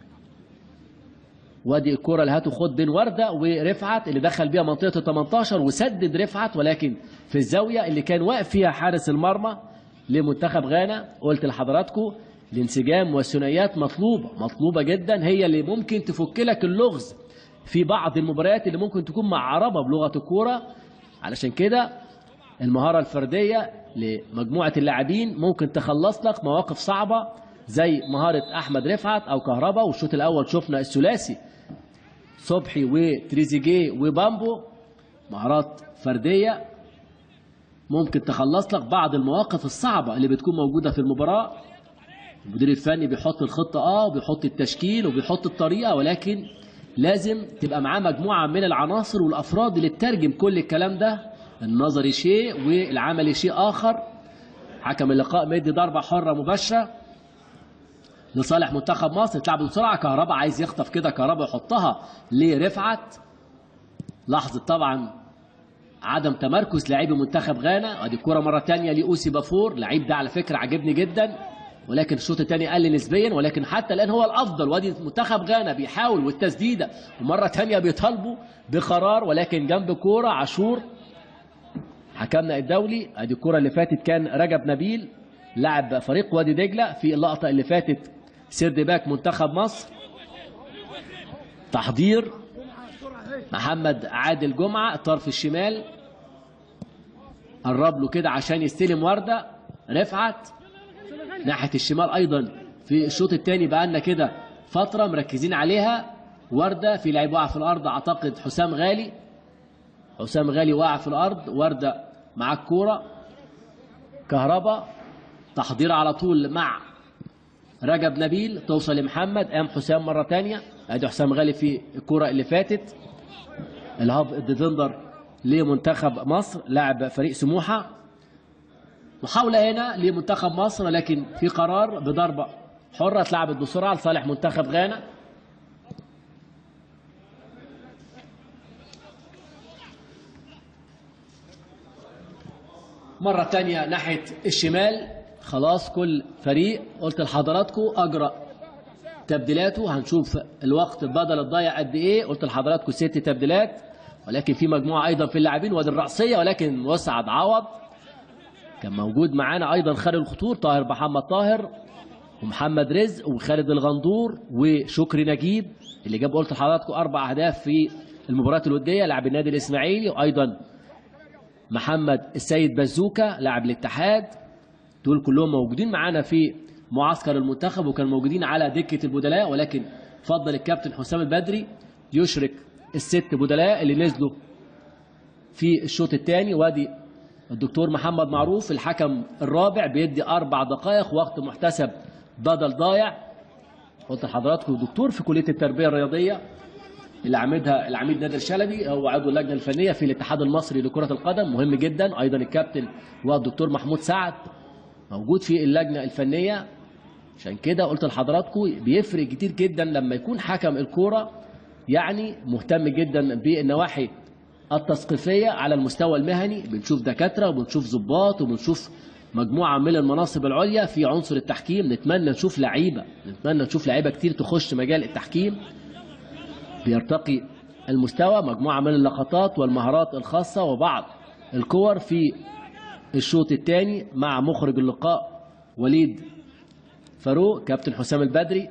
وادي الكرة اللي هاتوا خد بين وردة ورفعت اللي دخل بيها منطقة ال 18 وسدد رفعت ولكن في الزاوية اللي كان واقف فيها حارس المرمى لمنتخب غانا قلت لحضراتكم الانسجام والثنائيات مطلوبة مطلوبة جدا هي اللي ممكن تفك لك اللغز في بعض المباريات اللي ممكن تكون معربة بلغة الكورة علشان كده المهارة الفردية لمجموعة اللاعبين ممكن تخلص لك مواقف صعبة زي مهارة أحمد رفعت أو كهربا والشوط الأول شفنا الثلاثي صبحي وتريزيجيه وبامبو مهارات فردية ممكن تخلص لك بعض المواقف الصعبة اللي بتكون موجودة في المباراة المدير الفني بيحط الخطة اه وبيحط التشكيل وبيحط الطريقة ولكن لازم تبقى معاه مجموعة من العناصر والأفراد اللي تترجم كل الكلام ده النظري شيء والعملي شيء آخر حكم اللقاء مدي ضربة حرة مباشرة لصالح منتخب مصر تلعب بسرعة كهربا عايز يخطف كده كهربا يحطها لرفعت لحظة طبعا عدم تمركز لاعبي منتخب غانا ادي الكره مره ثانيه لاوسي بافور لعيب ده على فكره عجبني جدا ولكن الشوط الثاني قل نسبيا ولكن حتى الان هو الافضل وادي منتخب غانا بيحاول والتسديده ومره ثانيه بيطالبوا بقرار ولكن جنب كوره عاشور حكمنا الدولي ادي الكره اللي فاتت كان رجب نبيل لاعب فريق وادي دجله في اللقطه اللي فاتت سيرد باك منتخب مصر تحضير محمد عادل جمعه الطرف الشمال قرب له كده عشان يستلم ورده رفعت ناحيه الشمال ايضا في الشوط الثاني بقى لنا كده فتره مركزين عليها ورده في لعيب وقع في الارض اعتقد حسام غالي حسام غالي وقع في الارض ورده مع الكوره كهربا تحضير على طول مع رجب نبيل توصل لمحمد قام حسام مره ثانيه ادي حسام غالي في الكوره اللي فاتت الهاب الديفندر لمنتخب مصر لاعب فريق سموحه محاولة هنا لمنتخب مصر لكن في قرار بضربة حرة اتلعبت بسرعة لصالح منتخب غانا مرة تانية ناحية الشمال خلاص كل فريق قلت لحضراتكم أجرى تبديلاته هنشوف الوقت بدل الضايع قد إيه قلت لحضراتكم ست تبديلات ولكن في مجموعة أيضا في اللاعبين وادي الرأسية ولكن مسعد عوض كان موجود معانا ايضا خالد الخطور طاهر محمد طاهر ومحمد رزق وخالد الغندور وشكري نجيب اللي جاب قلت لحضراتكم اربع اهداف في المباريات الوديه لاعب النادي الاسماعيلي وايضا محمد السيد بزوكا لاعب الاتحاد دول كلهم موجودين معانا في معسكر المنتخب وكانوا موجودين على دكه البدلاء ولكن فضل الكابتن حسام البدري يشرك الست بدلاء اللي نزلوا في الشوط الثاني وادي الدكتور محمد معروف الحكم الرابع بيدي أربع دقائق وقت محتسب بدل ضايع قلت لحضراتكم دكتور في كلية التربية الرياضية اللي عامدها العميد نادر شلبي هو عضو اللجنة الفنية في الاتحاد المصري لكرة القدم مهم جدا أيضا الكابتن والدكتور محمود سعد موجود في اللجنة الفنية عشان كده قلت لحضراتكم بيفرق كتير جدا لما يكون حكم الكورة يعني مهتم جدا بالنواحي التثقيفيه على المستوى المهني بنشوف دكاتره وبنشوف ضباط وبنشوف مجموعه من المناصب العليا في عنصر التحكيم نتمنى نشوف لعيبه نتمنى نشوف لعيبه كتير تخش مجال التحكيم بيرتقي المستوى مجموعه من اللقطات والمهارات الخاصه وبعض الكور في الشوط الثاني مع مخرج اللقاء وليد فاروق كابتن حسام البدري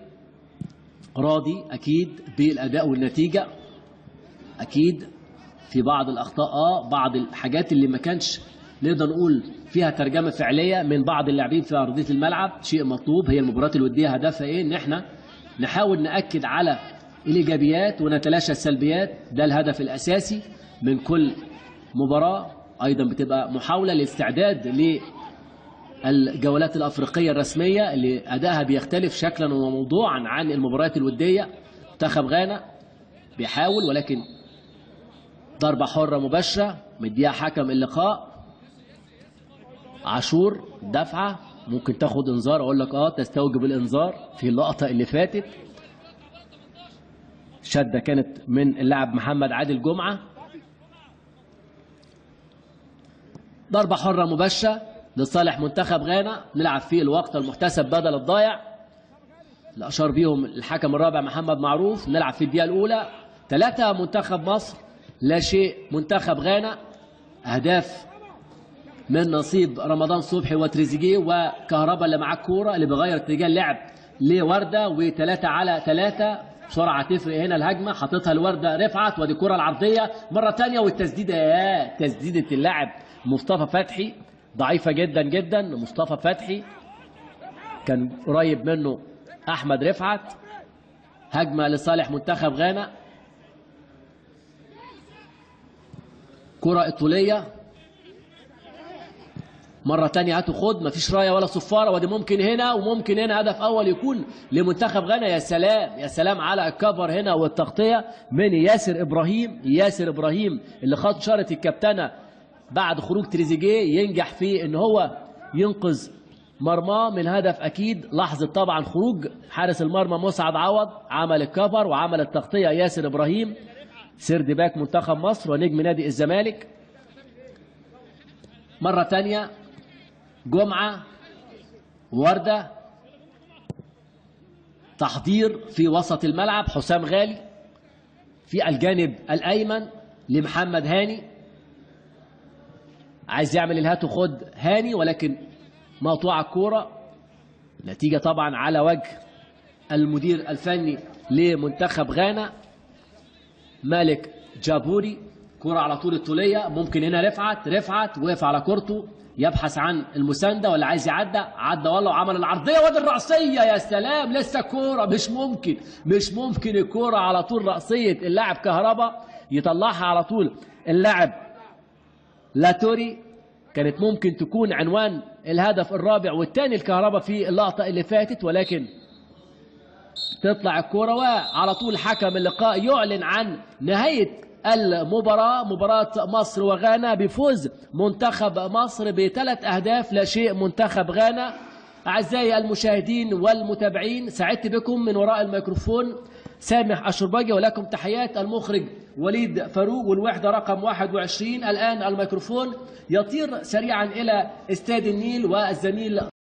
راضي اكيد بالاداء والنتيجه اكيد في بعض الاخطاء اه بعض الحاجات اللي ما كانش نقدر نقول فيها ترجمه فعليه من بعض اللاعبين في ارضيه الملعب شيء مطلوب هي المباريات الوديه هدفها ايه ان احنا نحاول ناكد على الايجابيات ونتلاشى السلبيات ده الهدف الاساسي من كل مباراه ايضا بتبقى محاوله للاستعداد للجولات الافريقيه الرسميه اللي ادائها بيختلف شكلا وموضوعا عن المباريات الوديه منتخب غانا بيحاول ولكن ضربة حرة مباشرة مديها حكم اللقاء عاشور دفعة ممكن تاخد انذار اقول لك اه تستوجب الانذار في اللقطة اللي فاتت شدة كانت من اللاعب محمد عادل جمعة ضربة حرة مباشرة لصالح منتخب غانا نلعب فيه الوقت المحتسب بدل الضايع اللي اشار بيهم الحكم الرابع محمد معروف نلعب في الدقيقة الأولى ثلاثة منتخب مصر لا شيء منتخب غانا أهداف من نصيب رمضان صبحي وتريزيجيه وكهربا اللي معاه الكورة اللي بيغير اتجاه اللعب لوردة وثلاثة على ثلاثة بسرعة تفرق هنا الهجمة حاططها لوردة رفعت ودي الكرة العرضية مرة تانية والتسديدة يا تسديدة اللاعب مصطفى فتحي ضعيفة جدا جدا مصطفى فتحي كان قريب منه أحمد رفعت هجمة لصالح منتخب غانا كرة إيطالية مرة تانية هاتوا خد مفيش راية ولا صفارة ودي ممكن هنا وممكن هنا هدف أول يكون لمنتخب غانا يا سلام يا سلام على الكفر هنا والتغطية من ياسر إبراهيم ياسر إبراهيم اللي خد شارة الكابتنة بعد خروج تريزيجيه ينجح في إن هو ينقذ مرماه من هدف أكيد لحظة طبعا خروج حارس المرمى مسعد عوض عمل الكفر وعمل التغطية ياسر إبراهيم سيرد باك منتخب مصر ونجم نادي الزمالك مرة تانية جمعة وردة تحضير في وسط الملعب حسام غالي في الجانب الأيمن لمحمد هاني عايز يعمل الهات وخد هاني ولكن مقطوعة الكورة نتيجة طبعا على وجه المدير الفني لمنتخب غانا مالك جابوري كرة على طول الطولية ممكن هنا رفعت رفعت وقف على كورته يبحث عن المساندة ولا عايز يعدى عدى والله وعمل العرضية وادي الرأسية يا سلام لسه كورة مش ممكن مش ممكن الكورة على طول رأسية اللاعب كهربا يطلعها على طول اللاعب لاتوري كانت ممكن تكون عنوان الهدف الرابع والثاني الكهرباء في اللقطة اللي فاتت ولكن تطلع الكرة وعلى طول حكم اللقاء يعلن عن نهاية المباراة مباراة مصر وغانا بفوز منتخب مصر بثلاث أهداف لا شيء منتخب غانا أعزائي المشاهدين والمتابعين سعدت بكم من وراء الميكروفون سامح الشرباجي ولكم تحيات المخرج وليد فاروق والوحدة رقم 21 الآن الميكروفون يطير سريعا إلى استاد النيل والزميل